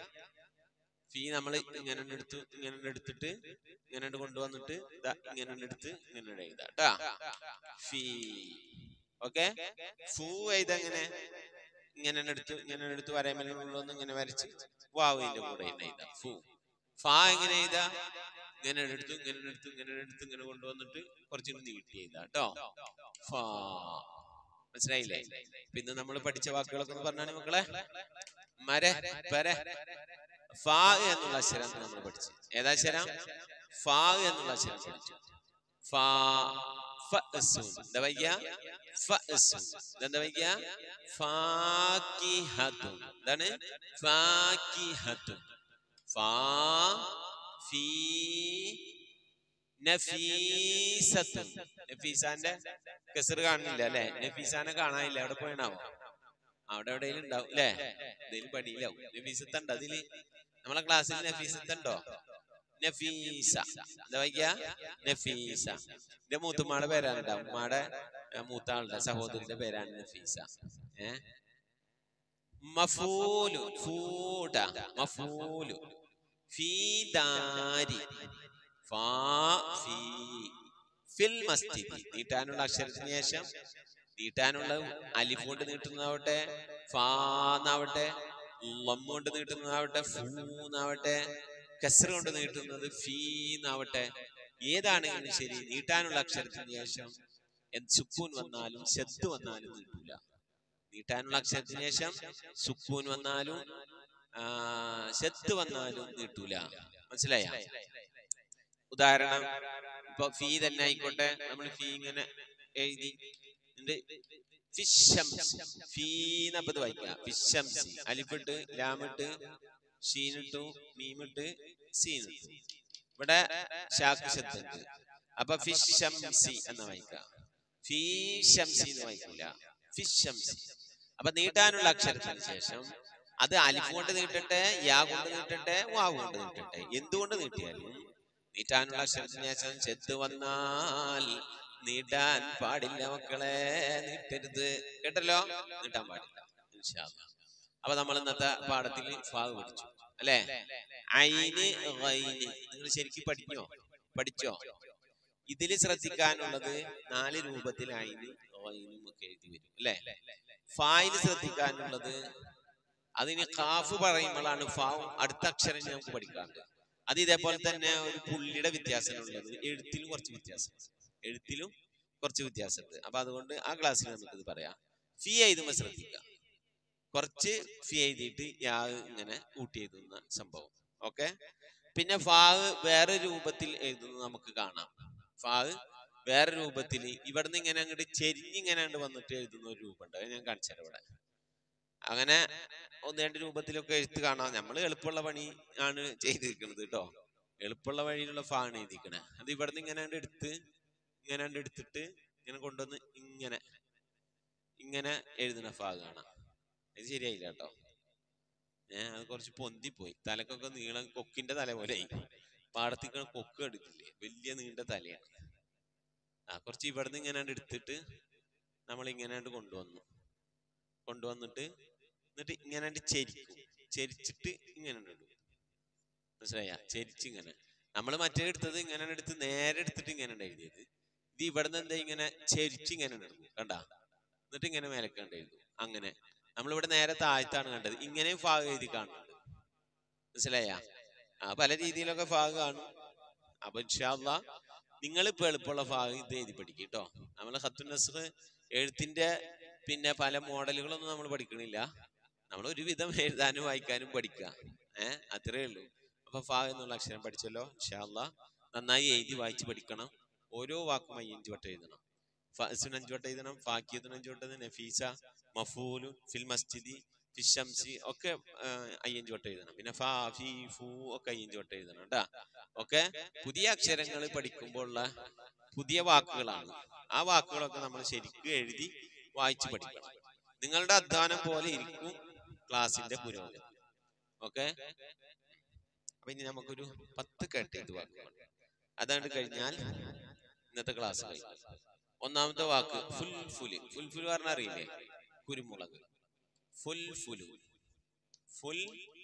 ഫീ നമ്മൾ ഇങ്ങനെ എടുത്ത് ഇങ്ങനെ എടുത്തിട്ട് ഇങ്ങനെ കൊണ്ടുവന്നിട്ട് ദാ ഇങ്ങനെ എടുത്ത് ഇങ്ങനെ എഴുതാ ട്ടാ ഫീ ഓക്കെ ഫൂ എഴുതെങ്ങനെ ഇങ്ങനെ എടുത്ത് ഇങ്ങനെ എടുത്ത് വരമല്ലുള്ളൊന്ന് ഇങ്ങനെ വരച്ച് വാവിന്റെ കൂടെ തന്നെ എഴുതാം ഫൂ ഫാ എങ്ങനെ എഴുതാ ഇങ്ങനെ എടുത്ത് ഇങ്ങനെ എടുത്ത് ഇങ്ങനെ എടുത്ത് ഇങ്ങനെ കൊണ്ടുവന്നിട്ട് കുറച്ചുകൂടി നീട്ടി എഴുതാ കേട്ടോ ഫാ മനസ്സിലായില്ലേ പിന്നെ നമ്മൾ പഠിച്ച വാക്കുകളൊക്കെ ഒന്ന് പറഞ്ഞാണ് മക്കളെ മര പര ഫാ എന്നുള്ള അക്ഷരം നമ്മൾ പഠിച്ചു ഏതാ അക്ഷരം ഫാ എന്നുള്ള അക്ഷരം പഠിച്ചു ഫാ ഫഅസുൻ എന്താ വയ്യ ഫഅസുൻ എന്താ വയ്യ ഫാക്കിഹത്തുൻ എന്താണ് ഫാക്കിഹത്തുൻ ഫാ ഫീ നഫീസത്തുൻ നഫീസാന്റെ കസർ കാണുന്നില്ല അല്ലെ നഫീസാനെ കാണാനില്ല അവിടെ പോയിണാവോ അവിടെ എവിടെയെങ്കിലും ഉണ്ടാവും അല്ലേ എന്തെങ്കിലും പണിയിലാവും നഫീസത്തുണ്ട് അതില് നമ്മളെ ക്ലാസ്സിൽ നഫീസത്തുണ്ടോ നഫീസ എന്താ വയ്ക്ക നഫീസ എന്റെ മൂത്തുമ്മയുടെ പേരാണ് ട്ടോ. ഉമ്മാടെ ഏ, മൂത്ത ആളുടെ സഹോദരിന്റെ പേരാണ് നഫീസ ഏ മഫൂലു ഫൂട മഫൂലു ഫീ ദാരി ഫാ ഫീ ഫിൽ മസ്ജിദ് നീട്ടാനുള്ള അക്ഷരത്തിന് ശേഷം നീട്ടാനുള്ള അലിഫ് കൊണ്ട് നീട്ടുന്നതാവട്ടെ ഫാന്നാവട്ടെ ലം കൊണ്ട് നീട്ടുന്നതാവട്ടെ ഫൂന്നാവട്ടെ കസർ കൊണ്ട് നീട്ടുന്നത് ഫീന്നാവട്ടെ ഏതാണെങ്കിലും ശരി നീട്ടാനുള്ള അക്ഷരത്തിന് ശേഷം എന്ത് സുക്കൂൻ വന്നാലും ശത്ത് വന്നാലും നീട്ടൂല നീട്ടാനുള്ള അക്ഷരത്തിന് ശേഷം സുക്കൂൻ വന്നാലും ആ, ശത്ത് വന്നാലും നീട്ടൂല മനസ്സിലായ ഉദാഹരണം ഇപ്പൊ ഫീ തന്നെ ആയിക്കോട്ടെ നമ്മൾ ഫീ ഇങ്ങനെ എഴുതി എന്നിട്ട് ഫിഷംസി ഫീന്നപ്പത് വായിക്കുക ഫിഷംസി അലിഫിട്ട് ലാമിട്ട് ഷീനിട്ടു മീമിട്ട് സീനിട്ടു ഇവിടെ ഷാക്ക് ശബ്ദുണ്ട് അപ്പൊ ഫിഷംസി എന്ന് വായിക്കുക ഫീഷംസി എന്ന് വായിക്കില്ല ഫിഷംസി അപ്പൊ നീട്ടാനുള്ള അക്ഷരത്തിന് ശേഷം അത് അലിഫ് കൊണ്ട് നീട്ടട്ടെ യാ കൊണ്ട് നീട്ടട്ടെ വാവ് കൊണ്ട് നീട്ടട്ടെ എന്തുകൊണ്ട് നീട്ടിയാലും നീട്ടാനുള്ള അക്ഷരത്തിന് ശേഷം ചെത്ത് വന്നാൽ നീട്ടാൻ പാടില്ല മക്കളെ നീട്ടരുത് കേട്ടല്ലോ നീട്ടാൻ പാടില്ല ഇൻഷാ അല്ലാ. അപ്പൊ നമ്മൾ ഇന്നത്തെ പാഠത്തിൽ ഫാഗ് പഠിച്ചു അല്ലേ ഐന് ഗൈന് നിങ്ങൾ ശരിക്കും പഠിക്കോ പഠിച്ചോ ഇതില് ശ്രദ്ധിക്കാനുള്ളത് നാല് രൂപത്തിൽ ഐന് ഗൈനും ഒക്കെ എഴുതി വരും അല്ലേ ഫായില് ശ്രദ്ധിക്കാനുള്ളത് അതിന് കാഫ് പറയുമ്പോഴാണ് ഫാവും അടുത്ത അക്ഷരം ഇനി നമുക്ക് പഠിക്കാറുണ്ട് അത് ഇതേപോലെ തന്നെ ഒരു പുള്ളിയുടെ വ്യത്യാസമുള്ളത് എഴുത്തിലും കുറച്ച് വ്യത്യാസം എഴുത്തിലും കുറച്ച് വ്യത്യാസമുണ്ട് അപ്പൊ അതുകൊണ്ട് ആ ക്ലാസ്സിൽ നമുക്കിത് പറയാം ഫീ എഴുതുമ്പോൾ ശ്രദ്ധിക്കുക കുറച്ച് ഫീ എഴുതിയിട്ട് യാ ഇങ്ങനെ കൂട്ടി എഴുതുന്ന സംഭവം ഓക്കെ പിന്നെ ഫാവ് വേറെ രൂപത്തിൽ എഴുതുന്നത് നമുക്ക് കാണാം ഫാവ് വേറെ രൂപത്തിൽ ഇവിടുന്ന് ഇങ്ങനെ അങ്ങോട്ട് ചെരിഞ്ഞിങ്ങനെ അങ്ങട് വന്നിട്ട് എഴുതുന്ന ഒരു രൂപമുണ്ട് അത് ഞാൻ കാണിച്ചുതരാം ഇവിടെ അങ്ങനെ ഒന്ന് രണ്ട് രൂപത്തിലൊക്കെ എഴുത്ത് കാണാം നമ്മൾ എളുപ്പമുള്ള പണി ആണ് ചെയ്തിരിക്കുന്നത് കേട്ടോ എളുപ്പമുള്ള വഴിയിലുള്ള ഫാണ് എഴുതിക്കണേ അത് ഇവിടുന്ന് ഇങ്ങനെ അങ്ങട് എടുത്ത് ഇങ്ങനെ അങ്ങട് എടുത്തിട്ട് ഇങ്ങനെ കൊണ്ടുവന്ന് ഇങ്ങനെ ഇങ്ങനെ എഴുതുന്ന ഫാ കാണാം ഇത് ശരിയായില്ല കേട്ടോ ഏഹ് അത് കുറച്ച് പൊന്തിപ്പോയി തലക്കൊക്കെ നീളം കൊക്കിന്റെ തല പോലെ ആയി പാടത്തേക്ക് കൊക്ക് എടുക്കില്ലേ വലിയ നീണ്ട തലയാണ് ആ കുറച്ച് ഇവിടുന്ന് ഇങ്ങനെ അങ്ങട് എടുത്തിട്ട് നമ്മൾ ഇങ്ങനെ അങ്ങട് കൊണ്ടുവന്നു കൊണ്ടുവന്നിട്ട് എന്നിട്ട് ഇങ്ങനെ അങ്ങട് ചെരിക്കും ചെരിച്ചിട്ട് ഇങ്ങനെ അങ്ങട് ഇടും മനസ്സിലായ ചെരിച്ചിങ്ങനെ നമ്മൾ മറ്റേ എടുത്തത് ഇങ്ങനെ എടുത്ത് നേരെ എടുത്തിട്ട് ഇങ്ങനെ എഴുതിയത് ഇത് ഇവിടുന്ന് എന്താ ഇങ്ങനെ ചെരിച്ച് ഇങ്ങനെ എടുക്കും കണ്ട എന്നിട്ട് ഇങ്ങനെ മേലക്കണ്ട് എഴുതും അങ്ങനെ നമ്മളിവിടെ നേരെ താഴ്ത്താണ് കണ്ടത് ഇങ്ങനെ ഫാഗ് എഴുതി കാണുന്നുണ്ട് മനസ്സിലായ ആ പല രീതിയിലൊക്കെ ഫാഗ് കാണും അപ്പൊ ഇൻഷാല്ല നിങ്ങൾ ഇപ്പൊ എളുപ്പമുള്ള ഫാഗ് ഇത് എഴുതി പഠിക്കും കേട്ടോ നമ്മളെ ഖത്തുൻ നസ്ർ എഴുത്തിന്റെ പിന്നെ പല മോഡലുകളൊന്നും നമ്മൾ പഠിക്കണില്ല നമ്മൾ ഒരുവിധം എഴുതാനും വായിക്കാനും പഠിക്കുക ഏഹ് അത്രേ ഉള്ളൂ അപ്പൊ ഫാ എന്നുള്ള അക്ഷരം പഠിച്ചല്ലോ ഇൻഷാല്ല നന്നായി എഴുതി വായിച്ച് പഠിക്കണം ഓരോ വാക്കും അയ്യഞ്ച് വട്ടം എഴുതണം ഫസിന് അഞ്ച് വട്ടം എഴുതണം ഫാക്കിയത്തിന് അഞ്ച് വട്ടം നഫീസ മഫൂലു ഫിൽ മസ്ജിദി ഫിഷംസി ഒക്കെ ആ, അയ്യഞ്ച് വട്ടം എഴുതണം പിന്നെ ഫാ ഫി ഫു ഒക്കെ അയ്യഞ്ച് വട്ടം എഴുതണം കേട്ടാ ഒക്കെ പുതിയ അക്ഷരങ്ങൾ പഠിക്കുമ്പോൾ ഉള്ള പുതിയ വാക്കുകളാണ് ആ വാക്കുകളൊക്കെ നമ്മൾ ശരിക്കും എഴുതി വായിച്ച് പഠിക്കണം നിങ്ങളുടെ അധ്വാനം പോലെ ഇരിക്കും ക്ലാസിന്റെ പുരോഗതി ഓക്കെ അപ്പൊ ഇനി നമുക്കൊരു പത്ത് കേട്ട് ഇത് വാക്കുകൾ അതാണ്ട് കഴിഞ്ഞാൽ ഇന്നത്തെ ക്ലാസ് കഴിഞ്ഞു ഒന്നാമത്തെ വാക്ക് ഫുൽ ഫുല് ഫുൽ ഫുൽ പറഞ്ഞ അറിയില്ലേ കുരുമുളക് ഫുൽ ഫുലു ഫുൽ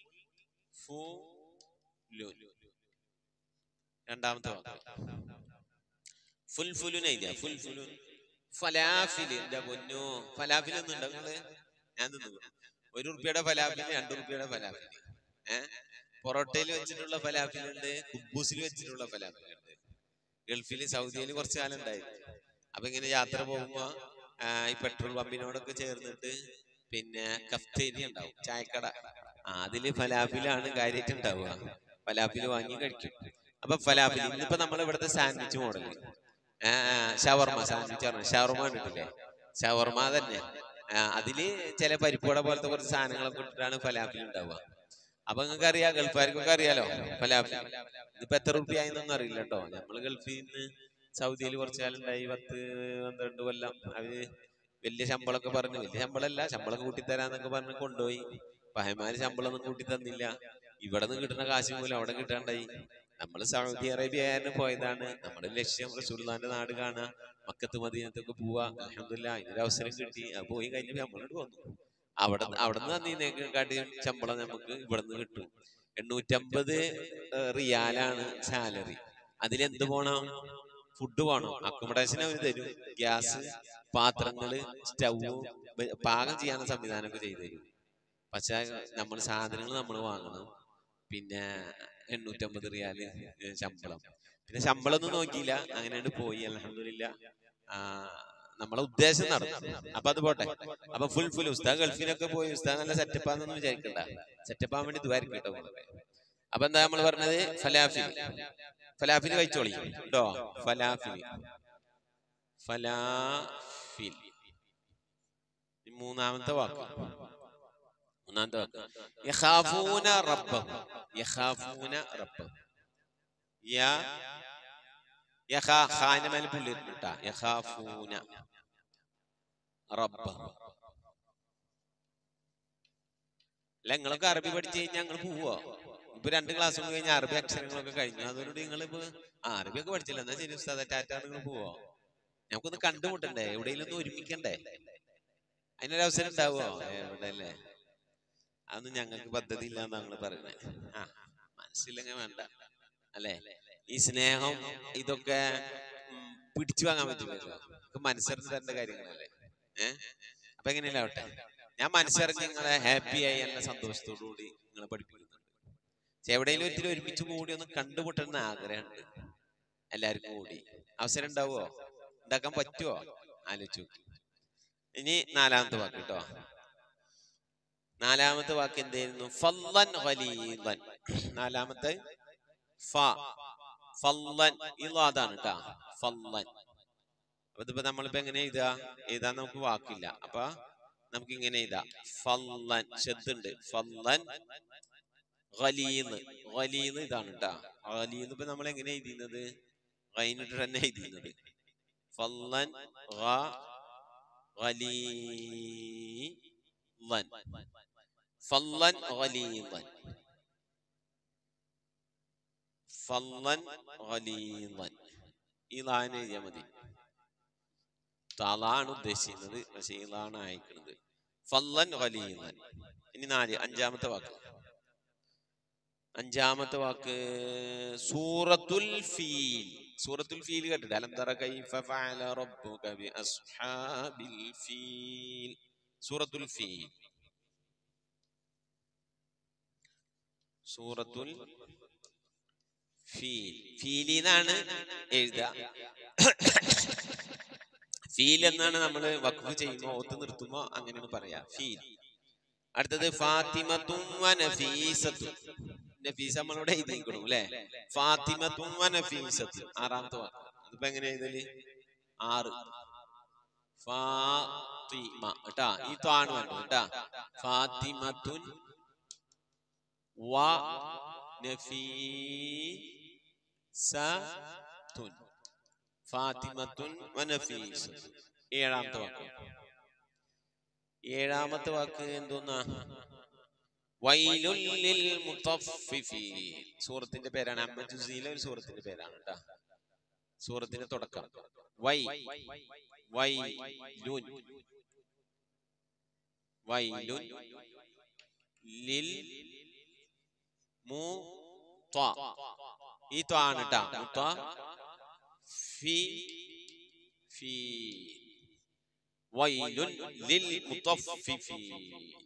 ഫുലു രണ്ടാമത്തെ വാക്ക് ഫുൽ ഫുലുൻ എഴുതിയ ഫുൽ ഫുലുൻ ഫലാഫിൽ എന്റെ പൊന്നോ ഫലാഫിൽ ഒന്നുണ്ടോ നിങ്ങള് ഞാൻ തിന്നു ഒരു റുപ്യയുടെ ഫലാഫിൽ രണ്ട് റുപ്യയുടെ ഫലാഫിൽ ഏഹ് പൊറോട്ടയിൽ വെച്ചിട്ടുള്ള ഫലാഫിലുണ്ട് കുബൂസിൽ വെച്ചിട്ടുള്ള ഫലാഫിലുണ്ട് ഗൾഫിൽ സൗദിയിൽ കുറച്ചു കാലം ഉണ്ടായിരുന്നു അപ്പൊ ഇങ്ങനെ യാത്ര പോകുമ്പോ ആ, ഈ പെട്രോൾ പമ്പിനോടൊക്കെ ചേർന്നിട്ട് പിന്നെ കഫ്തേരി ഉണ്ടാവും ചായക്കട ആ, അതില് ഫലാഫിലാണ് കാര്യമായിട്ട് ഉണ്ടാവുക ഫലാഫിൽ വാങ്ങി കഴിക്കും അപ്പൊ ഫലാഫിൽ ഇന്നിപ്പോ നമ്മൾ ഇവിടുത്തെ സാൻഡ്വിച്ച് മോഡൽ ഷവർമ സാൻഡ്വിച്ച് പറഞ്ഞു ഷവർമ കണ്ടിട്ടില്ലേ ഷവർമ തന്നെ ആ, അതില് ചില പരിപ്പുവട പോലത്തെ കുറച്ച് സാധനങ്ങളൊക്കെ ഇട്ടിട്ടാണ് ഫലാഫിൽ ഉണ്ടാവുക അപ്പൊ നിങ്ങൾക്ക് അറിയാം ഗൾഫുകാർക്കൊക്കെ അറിയാലോ ഫലാഫിൽ ഇതിപ്പോ എത്ര റുപ്യ ആയെന്നൊന്നും അറിയില്ല കേട്ടോ നമ്മള് ഗൾഫിൽ നിന്ന് സൗദിയിൽ കുറച്ചു കാലം ഉണ്ടായി പത്ത് പന്ത്രണ്ട് കൊല്ലം അവര് വലിയ ശമ്പളമൊക്കെ പറഞ്ഞു വലിയ ശമ്പളമല്ല ശമ്പളം കൂട്ടിത്തരാന്നൊക്കെ പറഞ്ഞ് കൊണ്ടുപോയി പഹയമാര് ശമ്പളം ഒന്നും കൂട്ടി തന്നില്ല ഇവിടെ നിന്ന് കിട്ടുന്ന കാശ് പോലും അവിടെ കിട്ടാണ്ടായി നമ്മൾ സൗദി അറേബ്യ ആയിരുന്നു പോയതാണ് നമ്മുടെ ലക്ഷ്യം റസൂൽദാന്റെ നാട് കാണുക മക്കത്ത് മദീനത്തൊക്കെ പോവാ അലഹമില്ല അതിനൊരു അവസരം കിട്ടി അത് പോയി കഴിഞ്ഞപ്പോ നമ്മളോട് വന്നു അവിടെ അവിടെ നിന്ന് തന്നീനേക്കാട്ടി ശമ്പളം നമുക്ക് ഇവിടെ നിന്ന് കിട്ടും എണ്ണൂറ്റമ്പത് ഏഹ് റിയാലാണ് സാലറി അതിലെന്ത് പോണം ഫുഡ് വേണം അക്കോമഡേഷൻ അവർ തരും ഗ്യാസ് പാത്രങ്ങള് സ്റ്റൗ പാകം ചെയ്യാനുള്ള സംവിധാനമൊക്കെ ചെയ്തു തരും പക്ഷെ നമ്മൾ സാധനങ്ങൾ നമ്മൾ വാങ്ങണം പിന്നെ എണ്ണൂറ്റമ്പത് റിയാല് ഏഹ് ശമ്പളം പിന്നെ ശമ്പളം ഒന്നും നോക്കിയില്ല അങ്ങനെയാണ് പോയി അലഹമില്ല ആ നമ്മളെ ഉദ്ദേശം നടന്നു അപ്പൊ അത് പോട്ടെ അപ്പൊ ഫുൾ ഫുൾ ഉസ്താദ് ഗൾഫിലൊക്കെ പോയി ഉസ്താദ് നല്ല സെറ്റപ്പാന്നൊന്നും വിചാരിക്കണ്ട സെറ്റപ്പ് ആവാൻ വേണ്ടി ദ്വാരിക്കും കേട്ടോ നിങ്ങളൊക്കെ. അപ്പൊ എന്താ നമ്മൾ പറഞ്ഞത് ഫലാഫിൽ ഫലാഫിൽ കഴിച്ചോളി കേട്ടോ ഫലാഫിൽ ഫലാഫിൽ ഈ മൂന്നാമത്തെ വാക്ക് മൂന്നാമത്തെ വാക്ക് യഖാഫൂന റബ്ബഹു യഖാഫൂന റബ്ബഹു യ യഖാ ഖാന മേൽ പുള്ളിട്ടാ യഖാഫൂന റബ്ബഹു അല്ല നിങ്ങളൊക്കെ അറബി പഠിച്ചു കഴിഞ്ഞാൽ ഞങ്ങൾ പോവോ ഇപ്പൊ രണ്ട് ക്ലാസ് കൊണ്ട് കഴിഞ്ഞാൽ അറബി അക്ഷരങ്ങളൊക്കെ കഴിഞ്ഞു അതോടുകൂടി നിങ്ങൾ ഇപ്പൊ ആ അറബിയൊക്കെ പഠിച്ചില്ല എന്നാ ശരി ഉസ്താദ ടാറ്റ നിങ്ങൾ പോവോ നമുക്കൊന്ന് കണ്ടുമുട്ടണ്ടേ എവിടെയെങ്കിലും ഒന്ന് ഒരുമിക്കണ്ടേ അതിനൊരു അവസരം ഉണ്ടാവോ എവിടെ അല്ലേ അതൊന്നും ഞങ്ങൾക്ക് പദ്ധതി ഇല്ല ഞങ്ങൾ പറയുന്നത് ആ മനസ്സില്ലെങ്കിൽ വേണ്ട അല്ലേ ഈ സ്നേഹം ഇതൊക്കെ ഉം, പിടിച്ചു വാങ്ങാൻ പറ്റില്ലല്ലോ നമുക്ക് മനസ്സറിഞ്ഞ് തരേണ്ട കാര്യങ്ങളല്ലേ ഏഹ് അപ്പൊ എങ്ങനെയല്ല ആവട്ടെ ഞാൻ മനസ്സറിഞ്ഞ് നിങ്ങളെ ഹാപ്പി ആയി നല്ല സന്തോഷത്തോടു കൂടി നിങ്ങളെ പഠിപ്പിക്കുന്നുണ്ട് പക്ഷെ എവിടെയെങ്കിലും ഒരിക്കലും ഒരുമിച്ച് കൂടി ഒന്ന് കണ്ടുമുട്ടണമെന്ന് ആഗ്രഹമുണ്ട് എല്ലാവർക്കും കൂടി അവസരം ഉണ്ടാവുമോ ഉണ്ടാക്കാൻ പറ്റുമോ ആലോചിച്ചു നോക്ക്. ഇനി നാലാമത്തെ വാക്ക് കേട്ടോ നാലാമത്തെ വാക്ക് എന്തായിരുന്നു ഫല്ലൻ ഖലീലൻ നാലാമത്തെ ഫ ഫല്ലൻ ഇതാണ് കേട്ടാ ഫല്ലൻ അപ്പൊ ഇതിപ്പോ നമ്മളിപ്പോ എങ്ങനെ എഴുതുക എഴുതാൻ നമുക്ക് വാക്കില്ല അപ്പൊ നമുക്ക് ഇങ്ങനെ എഴുതാം ഫല്ലൻ ശബ്ദുണ്ട് ഫല്ലൻ ഖലീന്ന് ഖലീന്ന് ഇതാണ് കേട്ടാ ഖലീന്ന് ഇപ്പൊ നമ്മൾ എങ്ങനെ എഴുതുന്നത് ഖൈനിട്ട് തന്നെ എഴുതുന്നത് ഫല്ലൻ ഖ ഖലീലൻ ഫല്ലൻ ഖലീലൻ ഫല്ലൻ ഖലീലൻ ഈ ലാൻ എഴുതിയാൽ മതി തലാണ് ഉദ്ദേശിക്കുന്നത് പക്ഷെ ഈ ലാണ് അയക്കുന്നത് ഫല്ലൻ ഖലീലൻ ഇനി നാല് അഞ്ചാമത്തെ വാക്ക് അഞ്ചാമത്തെ വാക്ക് സൂറത്തുൽ ഫീൽ സൂറത്തുൽ ഫീൽ കേട്ടിട്ട് അലം തറ കൈഫ ഫഅല റബ്ബുക ബി അസ്ഹാബിൽ ഫീൽ സൂറത്തുൽ ഫീൽ സൂറത്തുൽ ഫീൽ ഫീലിന്നാണ് എഴുതുക ഫീൽ എന്നാണ് നമ്മൾ വഖഫ് ചെയ്യുമ്പോൾ ഒത്ത് നിർത്തുമ്പോൾ അങ്ങനെയാണ് പറയാ ഫീൽ അടുത്തത് ഫാത്തിമത്തും വ നഫീസത്തും നഫീസ നമ്മളോട് എഴുതിക്കണം അല്ലെ ഫാത്തിമത്തും വ നഫീസത്തും ആറാമത്തെ വാക്ക് അതിപ്പോ എങ്ങനെ എഴുതല് ആറ് ഫാത്തിമ കേട്ടാ ഈ താണ് വേണ്ടത് കേട്ടാ ഫാത്തിമത്തുൻ വ നഫീസത്തുൻ ഫാത്തിമത്തുൻ വ നഫീസത്തുൻ ഏഴാമത്തെ വാക്ക് ഏഴാമത്തെ വാക്ക് എന്തോന്നാ വൈലുൽ ലിൽ മുത്തഫിഫീൻ സൂറത്തിന്റെ പേരാണ് അമ്മ ജുസീലെ ഒരു സൂറത്തിന്റെ പേരാണ് കേട്ടാ സൂറത്തിന്റെ തുടക്കം വൈ വൈ ലുൻ വൈലുൻ ലിൽ മു ഈ ത്വ ആണ് കേട്ടാ മുത്ത ഫി ഫീ വൈലുൻ ലിൽ മുത്തഫിഫീൻ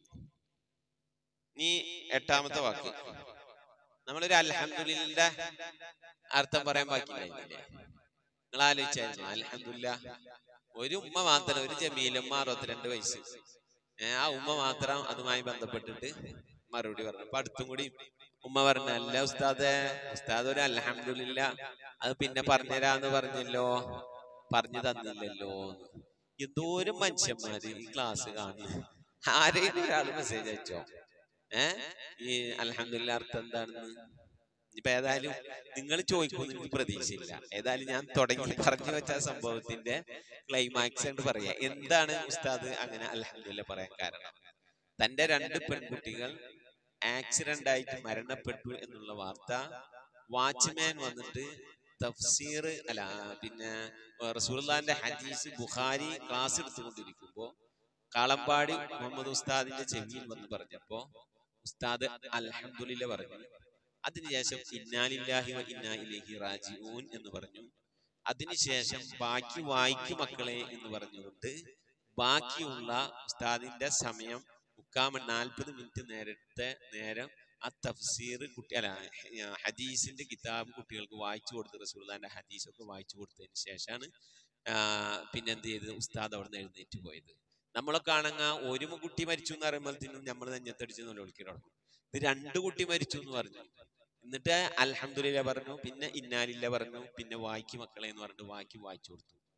നീ എട്ടാമത്തെ വാക്ക് നമ്മളൊരു അൽഹംദുലില്ല അർത്ഥം പറയാൻ ബാക്കിയില്ലേ നിങ്ങൾ ആലോചിച്ചായിരുന്നു അൽഹംദുലില്ല ഒരു ഉമ്മ മാത്രം ഒരു ജമീലമ്മ അറുപത്തിരണ്ട് വയസ്സ് ഏ, ആ ഉമ്മ മാത്രം അതുമായി ബന്ധപ്പെട്ടിട്ട് മറുപടി പറഞ്ഞു അപ്പൊ അടുത്തും കൂടി ഉമ്മ പറഞ്ഞു അല്ല ഉസ്താദെ ഉസ്താദ് ഒരു അൽഹംദുലില്ല അത് പിന്നെ പറഞ്ഞുതരാന്ന് പറഞ്ഞല്ലോ പറഞ്ഞു തന്നില്ലല്ലോ എന്ന്. എന്തോരം മനുഷ്യന്മാര് ഈ ക്ലാസ് കാണുന്നു ആരെയും ഒരാൾ മെസ്സേജ് അയച്ചോ ഏ ഈ അൽഹംദുലില്ല അർത്ഥം എന്താണെന്ന് ഇപ്പൊ ഏതായാലും നിങ്ങൾ ചോദിക്കുമെന്ന് എനിക്ക് പ്രതീക്ഷയില്ല ഏതായാലും ഞാൻ തുടങ്ങി പറഞ്ഞു വെച്ച ആ സംഭവത്തിന്റെ ക്ലൈമാക്സ് എന്ന് പറയാ എന്താണ് ഉസ്താദ് അങ്ങനെ അൽഹംദുലില്ല പറയാൻ കാരണം തന്റെ രണ്ട് പെൺകുട്ടികൾ ആക്സിഡന്റ് ആയിട്ട് മരണപ്പെട്ടു എന്നുള്ള വാർത്ത വാച്ച്മാൻ വന്നിട്ട് തഫ്സീർ അല്ല പിന്നെ റസൂൽന്റെ ഹദീസ് ബുഖാരി ക്ലാസ് എടുത്തുകൊണ്ടിരിക്കുമ്പോ കാളമ്പാടി മുഹമ്മദ് ഉസ്താദിന്റെ ചെവിയിൽ വന്ന് പറഞ്ഞപ്പോ ഉസ്താദ് അൽഹംദുലില്ല പറഞ്ഞു അതിനുശേഷം ഇന്നാലില്ലാഹി വ ഇന്നാ ഇലൈഹി റാജിഊൻ എന്ന് പറഞ്ഞു അതിനുശേഷം ബാക്കി വായിക്കു മക്കളെ എന്ന് പറഞ്ഞുകൊണ്ട് ബാക്കിയുള്ള ഉസ്താദിന്റെ സമയം മുക്കാമ നാൽപ്പത് മിനിറ്റ് നേരത്തെ നേരം ആ തഫ്സീർ കുട്ടി അല്ല ഏർ ഹദീസിന്റെ കിതാബ് കുട്ടികൾക്ക് വായിച്ചു കൊടുത്ത് റസൂൽദാന്റെ ഹദീസൊക്കെ വായിച്ചു കൊടുത്തതിന് ശേഷമാണ് പിന്നെ എന്ത് ചെയ്തത് ഉസ്താദ് അവിടെ നിന്ന് എഴുന്നേറ്റ് പോയത് നമ്മളൊക്കെ ആണങ്ങ ഒരു കുട്ടി മരിച്ചു എന്ന് പറയുമ്പോഴത്തേനും നമ്മൾ നെഞ്ഞത്തടിച്ച് നിലവിളിക്കാൻ തുടങ്ങും ഇത് രണ്ട് കുട്ടി മരിച്ചു എന്ന് പറഞ്ഞു എന്നിട്ട് അൽഹംദുലില്ല പറഞ്ഞു പിന്നെ ഇന്നാലില്ല പറഞ്ഞു പിന്നെ വായിക്ക് മക്കളെ എന്ന് പറഞ്ഞിട്ട് വായിക്ക് വായിച്ചു കൊടുത്തു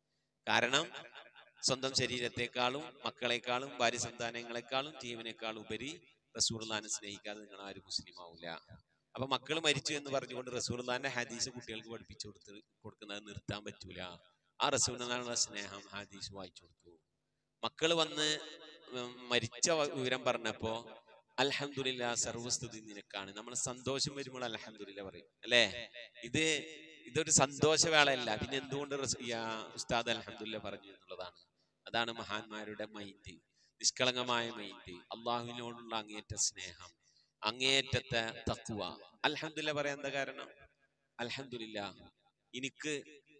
കാരണം സ്വന്തം ശരീരത്തെക്കാളും മക്കളെക്കാളും ഭാര്യ സന്താനങ്ങളെക്കാളും ജീവനേക്കാളും ഉപരി റസൂർലാനെ സ്നേഹിക്കാതെ നിങ്ങൾ ആരും മുസ്ലിം ആവില്ല അപ്പൊ മക്കൾ മരിച്ചു എന്ന് പറഞ്ഞുകൊണ്ട് റസൂർലാന്റെ ഹദീസ് കുട്ടികൾക്ക് പഠിപ്പിച്ചു കൊടുത്ത് കൊടുക്കുന്നത് നിർത്താൻ പറ്റൂല ആ റസൂലിനുള്ള സ്നേഹം ഹദീസ് വായിച്ചു കൊടുത്തു മക്കൾ വന്ന് ഉം മരിച്ച വ- വിവരം പറഞ്ഞപ്പോ അൽഹംദുലില്ല സർവസ്തുതി നിനക്കാണ് നമ്മൾ സന്തോഷം വരുമ്പോൾ അൽഹംദുലില്ല പറയും അല്ലേ ഇത് ഇതൊരു സന്തോഷവേളയല്ല പിന്നെ എന്തുകൊണ്ട് റസൂ- ഈ, ആ, ഉസ്താദ് അൽഹംദുലില്ല പറഞ്ഞു എന്നുള്ളതാണ് അതാണ് മഹാന്മാരുടെ മൈൻഡ് നിഷ്കളങ്കമായ മൈൻഡ് അള്ളാഹുവിനോടുള്ള അങ്ങേറ്റ സ്നേഹം അങ്ങേറ്റത്തെ തക്കുവ അൽഹംദുലില്ല പറയാൻ എന്താ കാരണം അൽഹംദുലില്ല എനിക്ക്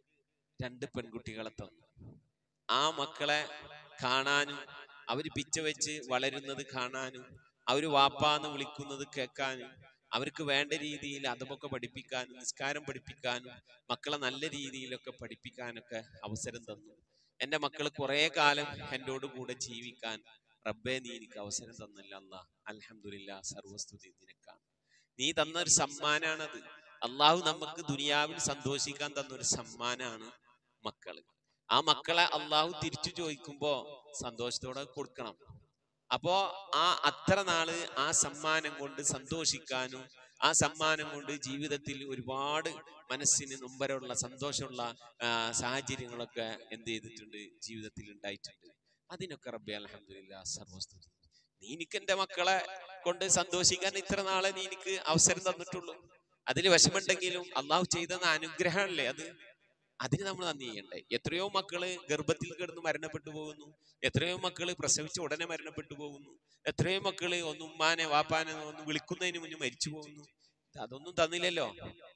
രണ്ട് പെൺകുട്ടികളെ തന്നു ആ മക്കളെ കാണാനും അവര് പിച്ച വെച്ച് വളരുന്നത് കാണാനും അവര് വാപ്പാന്ന് വിളിക്കുന്നത് കേൾക്കാനും അവർക്ക് വേണ്ട രീതിയിൽ അതുമൊക്കെ പഠിപ്പിക്കാനും നിസ്കാരം പഠിപ്പിക്കാനും മക്കളെ നല്ല രീതിയിലൊക്കെ പഠിപ്പിക്കാനൊക്കെ അവസരം തന്നു എൻ്റെ മക്കൾ കുറെ കാലം എന്നോട് കൂടെ ജീവിക്കാൻ റബ്ബേ നീ എനിക്ക് അവസരം തന്നല്ല അല്ല അൽഹംദുലില്ല സർവസ്തുതി നിനക്കാണ് നീ തന്ന ഒരു സമ്മാനാണത് അള്ളാഹു നമുക്ക് ദുനിയാവിൽ സന്തോഷിക്കാൻ തന്ന ഒരു സമ്മാനാണ് മക്കള് ആ മക്കളെ അള്ളാഹു തിരിച്ചു ചോദിക്കുമ്പോ സന്തോഷത്തോടെ കൊടുക്കണം അപ്പോ ആ അത്ര നാള് ആ സമ്മാനം കൊണ്ട് സന്തോഷിക്കാനും ആ സമ്മാനം കൊണ്ട് ജീവിതത്തിൽ ഒരുപാട് മനസ്സിന് നൊമ്പരമുള്ള സന്തോഷമുള്ള ആ, സാഹചര്യങ്ങളൊക്കെ എന്ത് ചെയ്തിട്ടുണ്ട് ജീവിതത്തിൽ ഉണ്ടായിട്ടുണ്ട് അതിനൊക്കെ റബ്ബി അലഹമില്ല സർവസ്തുതി നീ എനിക്ക് എന്റെ മക്കളെ കൊണ്ട് സന്തോഷിക്കാൻ ഇത്ര നാളെ നീ എനിക്ക് അവസരം തന്നിട്ടുള്ളൂ അതിൽ വിഷമുണ്ടെങ്കിലും അള്ളാഹു ചെയ്തെന്ന അനുഗ്രഹമല്ലേ അത് അതിന് നമ്മൾ നന്ദി ചെയ്യണ്ടേ എത്രയോ മക്കള് ഗർഭത്തിൽ കിടന്ന് മരണപ്പെട്ടു പോകുന്നു എത്രയോ മക്കള് പ്രസവിച്ച ഉടനെ മരണപ്പെട്ടു പോകുന്നു എത്രയോ മക്കള് ഒന്ന് ഉമ്മാനെ വാപ്പാനെ ഒന്ന് വിളിക്കുന്നതിന് മുന്നേ മരിച്ചു പോകുന്നു ഇത് അതൊന്നും തന്നില്ലല്ലോ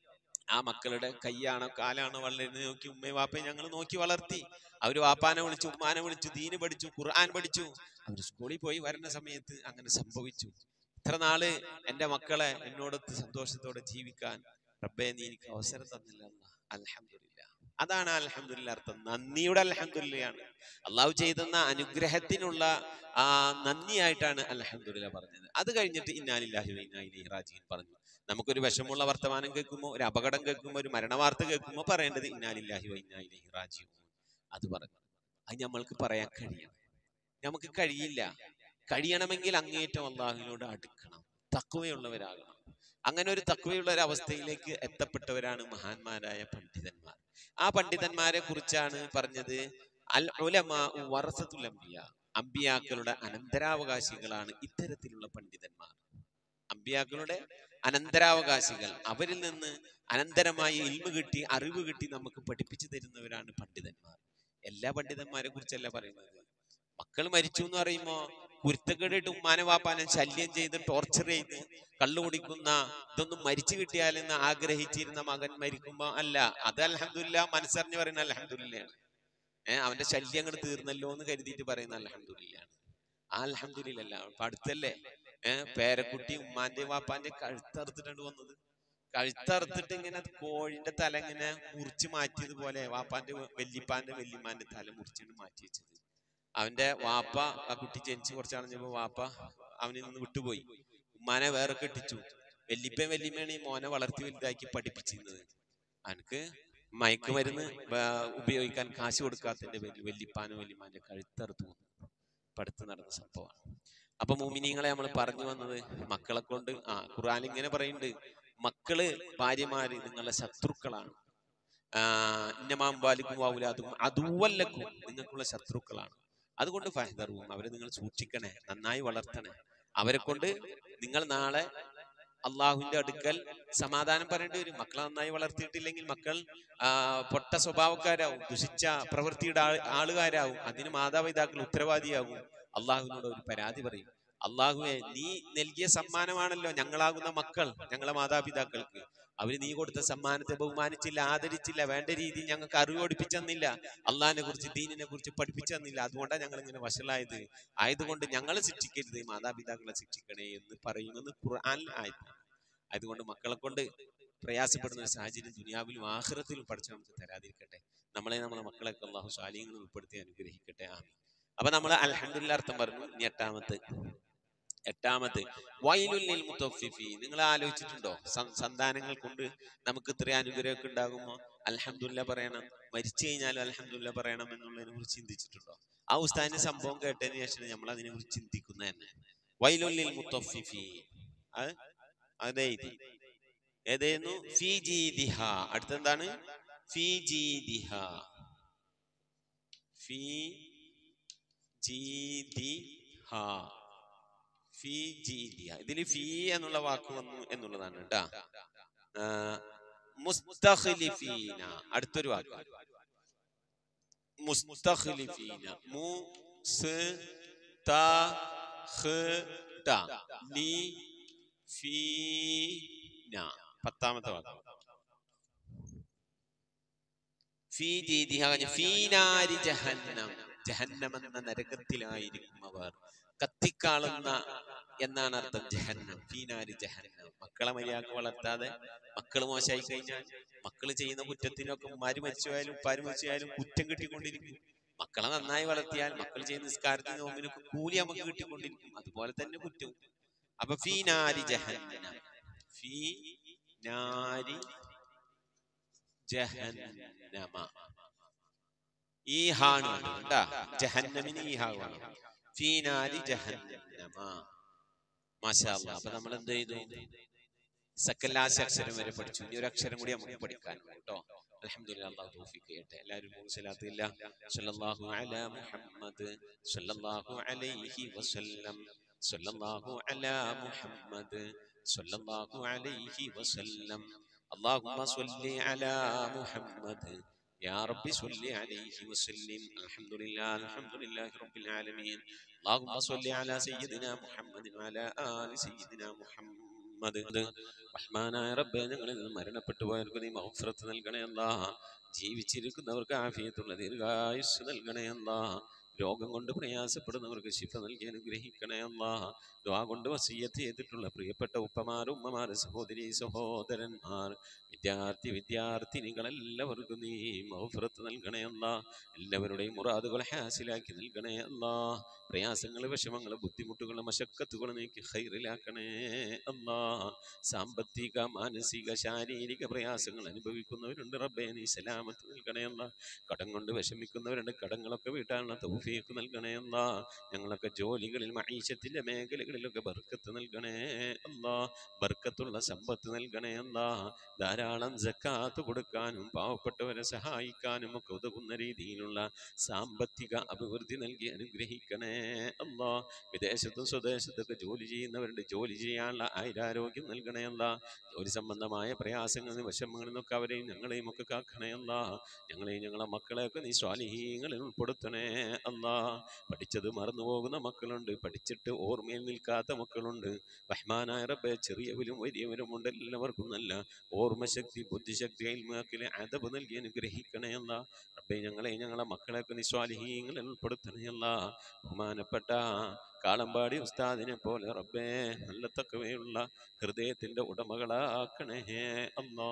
ആ മക്കളുടെ കൈയാണോ കാലാണോ വളരുന്നത് നോക്കി ഉമ്മയും വാപ്പയും ഞങ്ങൾ നോക്കി വളർത്തി അവര് വാപ്പാനെ വിളിച്ചു ഉമ്മാനെ വിളിച്ചു ദീന് പഠിച്ചു ഖുർആൻ പഠിച്ചു അവര് സ്കൂളിൽ പോയി വരുന്ന സമയത്ത് അങ്ങനെ സംഭവിച്ചു ഇത്ര നാള് എന്റെ മക്കളെ എന്നോടൊത്ത് സന്തോഷത്തോടെ ജീവിക്കാൻ റബ്ബേ നീ എനിക്ക് അവസരം തന്നില്ല അൽഹംദുലില്ല അതാണ് അൽഹംദുലില്ല അർത്ഥം നന്ദിയുടെ അൽഹംദുലിയാണ് അള്ളാഹു ചെയ്തെന്ന അനുഗ്രഹത്തിനുള്ള ആ നന്ദിയായിട്ടാണ് അൽഹംദുലില്ല പറഞ്ഞത് അത് കഴിഞ്ഞിട്ട് ഇന്നാലില്ലാഹി വ ഇന്നാ ഇലൈഹി റാജിഊൻ പറഞ്ഞു നമുക്കൊരു വിഷമമുള്ള വർത്തമാനം കേൾക്കുമ്പോൾ ഒരു അപകടം കേൾക്കുമ്പോൾ ഒരു മരണവാർത്ത കേൾക്കുമ്പോൾ പറയേണ്ടത് ഇന്നാലില്ലാഹി വ ഇന്നാ ഇലൈഹി റാജിഊൻ അത് പറഞ്ഞു അത് നമ്മൾക്ക് പറയാൻ കഴിയണം നമുക്ക് കഴിയില്ല കഴിയണമെങ്കിൽ അങ്ങേറ്റം അള്ളാഹുവിനോട് അടുക്കണം തക്കുവയുള്ളവരാകണം അങ്ങനെ ഒരു തക്കുവയുള്ള ഒരു അവസ്ഥയിലേക്ക് എത്തപ്പെട്ടവരാണ് മഹാന്മാരായ പണ്ഡിതന്മാർ ആ പണ്ഡിതന്മാരെ കുറിച്ചാണ് പറഞ്ഞത് അൽ ഉലമാ വറസത്തുൽ അംബിയ അമ്പിയാക്കളുടെ അനന്തരാവകാശികളാണ് ഇത്തരത്തിലുള്ള പണ്ഡിതന്മാർ അമ്പിയാക്കളുടെ അനന്തരാവകാശികൾ അവരിൽ നിന്ന് അനന്തരമായി ഇൽമ കിട്ടി അറിവ് കിട്ടി നമുക്ക് പഠിപ്പിച്ചു തരുന്നവരാണ് പണ്ഡിതന്മാർ എല്ലാ പണ്ഡിതന്മാരെ കുറിച്ചല്ല പറയുന്നത് മക്കൾ മരിച്ചു എന്ന് പറയുമ്പോ കുരുത്തക്കേടിട്ട് ഉമ്മാനെ വാപ്പാനെ ശല്യം ചെയ്ത് ടോർച്ചർ ചെയ്ത് കള്ളു കുടിക്കുന്ന ഇതൊന്നും മരിച്ചു കിട്ടിയാലെന്ന് ആഗ്രഹിച്ചിരുന്ന മകൻ മരിക്കുമ്പോ അല്ല അത് അലഹമില്ല മനസ്സറിഞ്ഞ് പറയുന്ന അലഹമില്ലയാണ് ഏഹ് അവന്റെ ശല്യം അങ്ങോട്ട് തീർന്നല്ലോ എന്ന് കരുതിയിട്ട് പറയുന്ന അലഹമില്ലാണ് ആ അലഹമില്ല അപ്പൊ അടുത്തല്ലേ ഏഹ് പേരക്കുട്ടി ഉമ്മാന്റെ വാപ്പാന്റെ കഴുത്തറുത്തിട്ടാണ് വന്നത് കഴുത്തറുത്തിട്ട് ഇങ്ങനെ കോഴിന്റെ തല ഇങ്ങനെ മുറിച്ച് മാറ്റിയതുപോലെ വാപ്പാന്റെ വല്യപ്പാന്റെ വല്യമ്മാന്റെ തല മുറിച്ചിട്ട് മാറ്റി വെച്ചത് അവന്റെ വാപ്പ ആ കുട്ടി ജനിച്ച് കുറച്ച് കളഞ്ഞപ്പോ വാപ്പ അവനിൽ നിന്ന് വിട്ടുപോയി ഉമ്മാനെ വേറെ കെട്ടിച്ചു വല്യപ്പയും വല്യമ്മയാണ് ഈ മോനെ വളർത്തി വലുതാക്കി പഠിപ്പിച്ചിരുന്നത് അവനക്ക് മയക്കുമരുന്ന് വേ- ഉപയോഗിക്കാൻ കാശ് കൊടുക്കാത്തതിന്റെ പേരിൽ വല്യപ്പാനും വല്യമ്മാന്റെ കഴുത്തറുത്തു കൊന്നു. ഇപ്പൊ അടുത്ത് നടന്ന സംഭവമാണ് അപ്പൊ മൂമിനിങ്ങളെ നമ്മൾ പറഞ്ഞു വന്നത് മക്കളെ കൊണ്ട് ആ ഖുർആൻ ഇങ്ങനെ പറയുന്നുണ്ട് മക്കള് ഭാര്യമാര് നിങ്ങളുടെ ശത്രുക്കളാണ് ഇന്നമാമ്പാലിക്കും വാവുലാതും അതുവല്ലക്കും നിങ്ങൾക്കുള്ള ശത്രുക്കളാണ് അതുകൊണ്ട് ഫഹദറും അവരെ നിങ്ങൾ സൂക്ഷിക്കണേ നന്നായി വളർത്തണേ അവരെ കൊണ്ട് നിങ്ങൾ നാളെ അള്ളാഹുവിന്റെ അടുക്കൽ സമാധാനം പറയേണ്ടി വരും മക്കളെ നന്നായി വളർത്തിയിട്ടില്ലെങ്കിൽ മക്കൾ ആ, പൊട്ട സ്വഭാവക്കാരാവും ദുഷിച്ച പ്രവൃത്തിയുടെ ആൾ- ആളുകാരാവും അതിന് മാതാപിതാക്കൾ ഉത്തരവാദിയാകും അള്ളാഹുവിനോട് ഒരു പരാതി പറയും അള്ളാഹുവെ നീ നൽകിയ സമ്മാനമാണല്ലോ ഞങ്ങളാകുന്ന മക്കൾ ഞങ്ങളെ മാതാപിതാക്കൾക്ക് അവര് നീ കൊടുത്ത സമ്മാനത്തെ ബഹുമാനിച്ചില്ല ആദരിച്ചില്ല വേണ്ട രീതിയിൽ ഞങ്ങൾക്ക് അറിവ് പഠിപ്പിച്ചെന്നില്ല അള്ളാഹിനെ കുറിച്ച് ദീനിനെ കുറിച്ച് പഠിപ്പിച്ചെന്നില്ല അതുകൊണ്ടാണ് ഞങ്ങൾ ഇങ്ങനെ വഷളായത് ആയതുകൊണ്ട് ഞങ്ങളെ ശിക്ഷിക്കരുത് മാതാപിതാക്കളെ ശിക്ഷിക്കണേ എന്ന് പറയുമെന്ന് ഖുർആനിൽ ആയിരുന്നു അതുകൊണ്ട് മക്കളെ കൊണ്ട് പ്രയാസപ്പെടുന്ന ഒരു സാഹചര്യം ദുനിയാവിലും ആഹ്റത്തിലും പഠിച്ച് നമുക്ക് തരാതിരിക്കട്ടെ നമ്മളെ നമ്മളെ മക്കളെയൊക്കെ അള്ളാഹു ശാലീങ്ങൾ ഉൾപ്പെടുത്തി അനുഗ്രഹിക്കട്ടെ ആമീൻ അപ്പൊ നമ്മൾ അൽഹംദുലില്ലാ അർത്ഥം പറഞ്ഞു ഇനി എട്ടാമത്തെ എട്ടാമത്തെ വൈലുല്ലിൽ മുത്തഫിഫി നിങ്ങൾ ആലോചിച്ചിട്ടുണ്ടോ സ- സന്താനങ്ങൾ കൊണ്ട് നമുക്ക് ഇത്രയും അനുഗ്രഹമൊക്കെ ഉണ്ടാകുമ്പോ അൽഹംദുലില്ലാ പറയണം മരിച്ചു കഴിഞ്ഞാലും അൽഹംദുലില്ലാ പറയണം എന്നുള്ളതിനെ കുറിച്ച് ചിന്തിച്ചിട്ടുണ്ടോ ആ ഉസ്താദിന്റെ സംഭവം കേട്ടതിന് ശേഷം നമ്മൾ അതിനെ കുറിച്ച് ചിന്തിക്കുന്നത് തന്നെ വൈലുല്ലിൽ മുത്തഫിഫീൻ അത് അതെ ഇത് ഏതായിരുന്നു ഫി ജീദിഹ അടുത്തെന്താണ് ഫി ജീദിഹ ഫി ജീദിഹ ഫി ജീദിഹ ഇതിൽ ഫി എന്നുള്ള വാക്ക് വന്നു എന്നുള്ളതാണ് കേട്ടാ മുസ്തഖ്ലിഫീന അടുത്തൊരു വാക്ക് മുസ്തഖ്ലിഫീന മു സ് ത ഖ് ത ലി ഫീന പത്താമത്തെ വാക്ക് ഫീ ജീദിഹ കഴിഞ്ഞ് ഫീനാരി ജഹന്നം ജഹന്നം എന്ന നരകത്തിലായിരിക്കും അവർ കത്തിക്കാളുന്ന എന്നാണ് അർത്ഥം ജഹന്നം ഫീനാരി ജഹന്നം മക്കളെ മര്യാദക്ക് വളർത്താതെ മക്കൾ മോശമായി കഴിഞ്ഞാൽ മക്കൾ ചെയ്യുന്ന കുറ്റത്തിനൊക്കെ ഉമ്മാര് മരിച്ചുപോയാലും ഉപ്പാര് മരിച്ചുപോയാലും കുറ്റം കിട്ടിക്കൊണ്ടിരിക്കും മക്കളെ നന്നായി വളർത്തിയാൽ മക്കൾ ചെയ്യുന്ന നിസ്കാരത്തിന് നോമ്പിനൊക്കെ കൂലി നമുക്ക് കിട്ടിക്കൊണ്ടിരിക്കും അതുപോലെ തന്നെ കുറ്റവും അപ്പൊ ഫീനാരി ജഹന്നം ഫീ നാരി ജഹന്നമ ഈ ഹാണ് കണ്ടാ ജഹന്നമിന് ഈ ഹാ വേണം ഫീനാരി ജഹന്നമ മാഷാ അല്ലാ അപ്പൊ നമ്മൾ എന്ത് ചെയ്തു സക്കല്ലാശ അക്ഷരം വരെ പഠിച്ചു ഇനി ഒരു അക്ഷരം കൂടി നമുക്ക് പഠിക്കാൻ കേട്ടോ അൽഹംദുലില്ലാ അല്ലാഹു തൗഫീഖ് ചെയ്യട്ടെ എല്ലാവരും മൂന്ന് സ്വലാത്ത് ഇല്ല സല്ലല്ലാഹു അലാ മുഹമ്മദ് സല്ലല്ലാഹു അലൈഹി വസല്ലം സല്ലല്ലാഹു അലാ മുഹമ്മദ് സല്ലല്ലാഹു അലൈഹി വസല്ലം اللهم صل على محمد يا رب صل عليه وسلم الحمد لله الحمد لله رب العالمين اللهم صل على سيدنا محمد وعلى آل سيدنا محمد റഹ്മാനായ റബ്ബെ ഞങ്ങളിൽ നിന്ന് മരണപ്പെട്ടു പോയവർക്ക് നീ മൗഫറത്ത് നൽകണേ അല്ലാ ജീവിച്ചിരിക്കുന്നവർക്ക് ആഫിയത്തുള്ള ദീർഘായുസ് നൽകണേ അല്ലാ രോഗം കൊണ്ട് പ്രയാസപ്പെടുന്നവർക്ക് ശിഫ നൽകി അനുഗ്രഹിക്കണേ അല്ലാ ദ്വാ കൊണ്ട് വസീയത്ത് ചെയ്തിട്ടുള്ള പ്രിയപ്പെട്ട ഉപ്പമാർ ഉമ്മമാർ സഹോദരി സഹോദരന്മാർ വിദ്യാർത്ഥി വിദ്യാർത്ഥിനികളെല്ലാവർക്കും നീ മൗഫറത്ത് നൽകണേ അല്ല എല്ലാവരുടെയും മുറാദുകൾ ഹാസിലാക്കി നൽകണേ അല്ല പ്രയാസങ്ങൾ വിഷമങ്ങൾ ബുദ്ധിമുട്ടുകൾ മശക്കത്തുകൾ നീക്കി ഹൈറിലാക്കണേ അല്ല സാമ്പത്തിക മാനസിക ശാരീരിക പ്രയാസങ്ങൾ അനുഭവിക്കുന്നവരുണ്ട് റബ്ബേ നീ സലാമത്ത് നൽകണേ അല്ല കടം കൊണ്ട് വിഷമിക്കുന്നവരുണ്ട് കടങ്ങളൊക്കെ വീട്ടാനുള്ള തൗഫീഖ് നൽകണേ അല്ല ഞങ്ങളൊക്കെ ജോലികളിൽ മൈശത്തിന്റെ മേഖലകളിലൊക്കെ ബർക്കത്ത് നൽകണേ അല്ലാ ബർക്കത്തുള്ള സമ്പത്ത് നൽകണേ അല്ലാ ധാരാളം ജക്കാത്ത് കൊടുക്കാനും പാവപ്പെട്ടവരെ സഹായിക്കാനും ഒക്കെ ഉതകുന്ന രീതിയിലുള്ള സാമ്പത്തിക അഭിവൃദ്ധി നൽകി അനുഗ്രഹിക്കണേ അല്ലാ വിദേശത്തും സ്വദേശത്തൊക്കെ ജോലി ചെയ്യുന്നവരുടെ ജോലി ചെയ്യാനുള്ള ആയുരാരോഗ്യം നൽകണേ അല്ലാ ജോലി സംബന്ധമായ പ്രയാസങ്ങളിൽ നിന്ന് വിഷമങ്ങളിൽ നിന്നൊക്കെ അവരെയും ഞങ്ങളെയും ഒക്കെ കാക്കണേ അല്ലാ ഞങ്ങളെയും ഞങ്ങളെ മക്കളെയൊക്കെ നീ സ്വാലിഹീങ്ങളിൽ ഉൾപ്പെടുത്തണേ അല്ലാ പഠിച്ചത് മറന്നു പോകുന്ന മക്കളുണ്ട് പഠിച്ചിട്ട് ഓർമ്മയിൽ നിൽക്കാത്ത മക്കളുണ്ട് റഹ്മാനായ റബ്ബെ ചെറിയവരും വലിയവരുമുണ്ട് എല്ലാവർക്കും നല്ല ഓർമ്മശക്തി ബുദ്ധിശക്തി അയൽമാക്കിലെ അതബ് നൽകി അനുഗ്രഹിക്കണേ അല്ല റബ്ബെ ഞങ്ങളെ ഞങ്ങളെ മക്കളെയൊക്കെ നിസ്വാലിഹീങ്ങളിൽ ഉൾപ്പെടുത്തണേ അല്ല ബഹുമാനപ്പെട്ട കാളമ്പാടി ഉസ്താദിനെ പോലെ റബ്ബേ നല്ല തക്കവയുള്ള ഹൃദയത്തിന്റെ ഉടമകളാക്കണേ അല്ലാ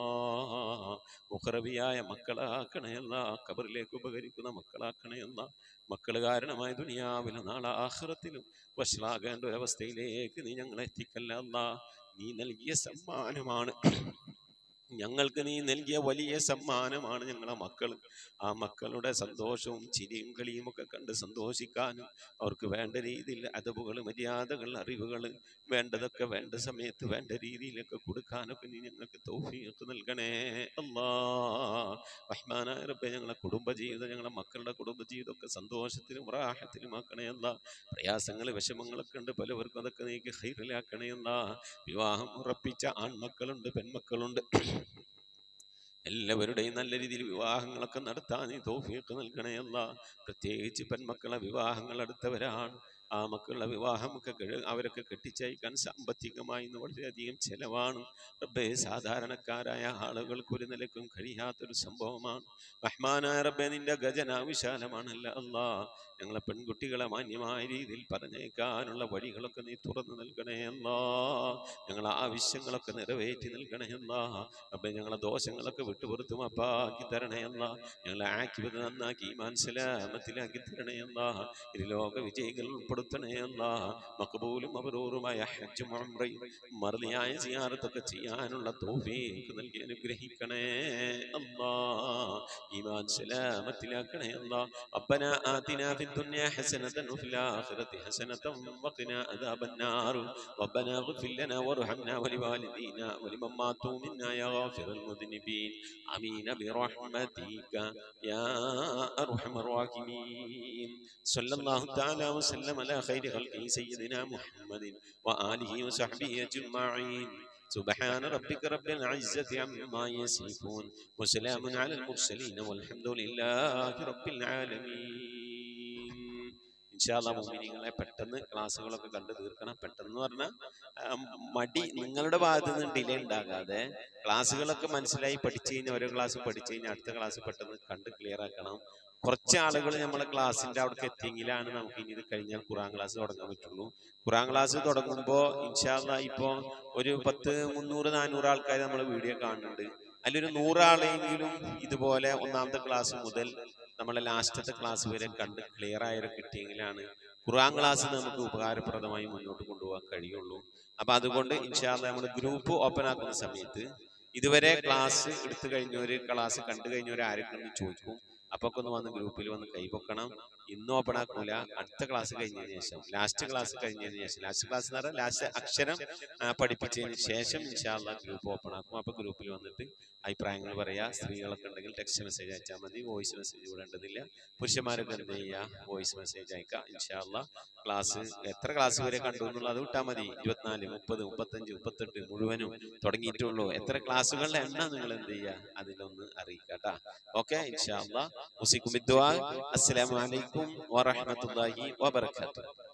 മുഖറവിയായ മക്കളാക്കണേ അല്ല കബറിലേക്ക് ഉപകരിക്കുന്ന മക്കളാക്കണേ അല്ല മക്കൾ കാരണമായ ദുനിയാവിലും നാളെ ആഹ്റത്തിലും വഷളാകേണ്ട ഒരവസ്ഥയിലേക്ക് നീ ഞങ്ങളെ എത്തിക്കല്ല അല്ലാ നീ നൽകിയ സമ്മാനമാണ് ഞങ്ങൾക്ക് നീ നൽകിയ വലിയ സമ്മാനമാണ് ഞങ്ങളെ മക്കൾ ആ മക്കളുടെ സന്തോഷവും ചിരിയും കളിയും ഒക്കെ കണ്ട് സന്തോഷിക്കാനും അവർക്ക് വേണ്ട രീതിയിൽ അതവുകൾ മര്യാദകൾ അറിവുകൾ വേണ്ടതൊക്കെ വേണ്ട സമയത്ത് വേണ്ട രീതിയിലൊക്കെ കൊടുക്കാനൊക്കെ നീ ഞങ്ങൾക്ക് തൗഫീഖ് നൽകണേ അല്ലാ റഹ്മാനായ റബ്ബെ ഞങ്ങളെ കുടുംബജീവിതം ഞങ്ങളെ മക്കളുടെ കുടുംബജീവിതമൊക്കെ സന്തോഷത്തിലും റാഹത്തിലും ആക്കണേ അല്ല പ്രയാസങ്ങൾ വിഷമങ്ങളൊക്കെ ഉണ്ട് പലവർക്കും അതൊക്കെ നീക്ക് ഹൈറിലാക്കണേ അല്ല വിവാഹം ഉറപ്പിച്ച ആൺമക്കളുണ്ട് പെൺമക്കളുണ്ട് എല്ലാവരുടെയും നല്ല രീതിയിൽ വിവാഹങ്ങളൊക്കെ നടത്താൻ നീ തോഫിയൊക്കെ നൽകണേ അല്ല പ്രത്യേകിച്ച് പെൺമക്കളെ വിവാഹങ്ങൾ അടുത്തവരാണ് ആ മക്കളുടെ വിവാഹമൊക്കെ കഴി- അവരൊക്കെ കെട്ടിച്ചയക്കാൻ സാമ്പത്തികമായി ഇന്ന് വളരെയധികം ചെലവാണ് റബ്ബേ സാധാരണക്കാരായ ആളുകൾക്ക് ഒരു നിലക്കും കഴിയാത്തൊരു സംഭവമാണ് റഹ്മാനായ റബ്ബെ നിന്റെ ഗജന വിശാലമാണല്ല അല്ലാ ഞങ്ങളെ പെൺകുട്ടികളെ മാന്യമായ രീതിയിൽ പറഞ്ഞേക്കാനുള്ള വഴികളൊക്കെ നീ തുറന്നു നൽകണേ അല്ലാ ഞങ്ങളെ ആവശ്യങ്ങളൊക്കെ നിറവേറ്റി നൽകണേ അല്ലാ റബ്ബെ ഞങ്ങളെ ദോഷങ്ങളൊക്കെ വിട്ടുപുറത്ത് മാപ്പാക്കി തരണേ അല്ലാ ഞങ്ങളെ ആക്കിവത് നന്നാക്കി മനസ്സിലാമത്തിലാക്കി തരണേ അല്ലാ ഇത് ലോക വിജയികൾ ഉൾപ്പെടുന്ന കൊടുത്തണേ അല്ലാ മക്ബൂലും മബറൂറുമായ ഹജ്ജും ഉംറയും മറലിയായ സിയാറത്തൊക്കെ ചെയ്യാനുള്ള തൗഫീഖ് നൽകി അനുഗ്രഹിക്കണേ അല്ലാ ഈമാൻ സലാമത്തിലാക്കണേ അല്ലാ ربنا آتنا في الدنيا حسنة وفي الآخرة حسنة وقنا عذاب النار ربنا اغفر لنا وارحمنا ولوالدينا ولمن ماتوا منا يا غافر المذنبين آمين برحمتك يا أرحم الراحمين صلى الله تعالى وسلم على خير خلقه سيدنا محمد وآله وصحبه أجمعين سبحان ربك رب العزة عما يصفون وسلام على المرسلين والحمد لله رب العالمين ഇൻഷാല്ല മോമിനിങ്ങളെ പെട്ടെന്ന് ക്ലാസ്സുകളൊക്കെ കണ്ടു തീർക്കണം പെട്ടെന്ന് പറഞ്ഞാൽ മടി നിങ്ങളുടെ ഭാഗത്ത് നിന്ന് ഡിലേ ഉണ്ടാകാതെ ക്ലാസ്സുകളൊക്കെ മനസ്സിലായി പഠിച്ചു കഴിഞ്ഞാൽ ഓരോ ക്ലാസ് പഠിച്ചു കഴിഞ്ഞാൽ അടുത്ത ക്ലാസ് പെട്ടെന്ന് കണ്ട് ക്ലിയർ ആക്കണം കുറച്ച് ആളുകൾ നമ്മളെ ക്ലാസ്സിന്റെ അവിടേക്ക് എത്തിയെങ്കിലാണ് നമുക്ക് ഇനി ഇത് കഴിഞ്ഞാൽ ഖുറാൻ ക്ലാസ് തുടങ്ങാൻ പറ്റുള്ളൂ ഖുറാൻ ക്ലാസ് തുടങ്ങുമ്പോൾ ഇൻഷാല്ല ഇപ്പോൾ ഒരു പത്ത് മുന്നൂറ് നാനൂറ് ആൾക്കാർ നമ്മളെ വീഡിയോ കാണുന്നുണ്ട് അതിലൊരു നൂറാളെങ്കിലും ഇതുപോലെ ഒന്നാമത്തെ ക്ലാസ് മുതൽ നമ്മളെ ലാസ്റ്റത്തെ ക്ലാസ് വരെ കണ്ട് ക്ലിയർ ആയൊരു കിട്ടിയെങ്കിലാണ് ഖുറാൻ ക്ലാസ് നമുക്ക് ഉപകാരപ്രദമായി മുന്നോട്ട് കൊണ്ടുപോകാൻ കഴിയുള്ളൂ അപ്പൊ അതുകൊണ്ട് ഇൻഷാല്ല നമ്മൾ ഗ്രൂപ്പ് ഓപ്പൺ ആക്കുന്ന സമയത്ത് ഇതുവരെ ക്ലാസ് എടുത്തു കഴിഞ്ഞവര് ക്ലാസ് കണ്ടു കഴിഞ്ഞവർ ആരൊക്കെ ചോദിക്കും അപ്പൊ ഒക്കെ ഒന്ന് വന്ന് ഗ്രൂപ്പിൽ വന്ന് കൈപൊക്കണം ഇന്ന് ഓപ്പൺ ആക്കൂല അടുത്ത ക്ലാസ് കഴിഞ്ഞതിന് ശേഷം ലാസ്റ്റ് ക്ലാസ് കഴിഞ്ഞതിന് ശേഷം ലാസ്റ്റ് ക്ലാസ് എന്ന് പറഞ്ഞാൽ ലാസ്റ്റ് അക്ഷരം ആ, പഠിപ്പിച്ചതിന് ശേഷം ഇൻഷാല്ല ഗ്രൂപ്പ് ഓപ്പൺ ആക്കും അപ്പൊ ഗ്രൂപ്പിൽ വന്നിട്ട് അഭിപ്രായങ്ങൾ പറയാ സ്ത്രീകളൊക്കെ ഉണ്ടെങ്കിൽ ടെക്സ്റ്റ് മെസ്സേജ് അയച്ചാൽ മതി വോയിസ് മെസ്സേജ് വിടേണ്ടതില്ല പുരുഷന്മാരൊക്കെ എന്ത് ചെയ്യുക വോയിസ് മെസ്സേജ് അയക്കാം ഇൻഷാല്ല ക്ലാസ് എത്ര ക്ലാസ് വരെ കണ്ടു എന്നുള്ളത് അത് വിട്ടാൽ മതി ഇരുപത്തിനാല് മുപ്പത് മുപ്പത്തഞ്ച് മുപ്പത്തെട്ട് മുഴുവനും തുടങ്ങിയിട്ടുള്ളൂ എത്ര ക്ലാസ്സുകളുടെ എണ്ണം നിങ്ങൾ എന്ത് ചെയ്യുക അതിലൊന്ന് അറിയിക്കാട്ടാ ഓക്കെ ഇൻഷാല്ല മുസിക്കും അസ്സലാമു അലൈക്കും വറഹ്മത്തുള്ളാഹി വബറകാതുഹു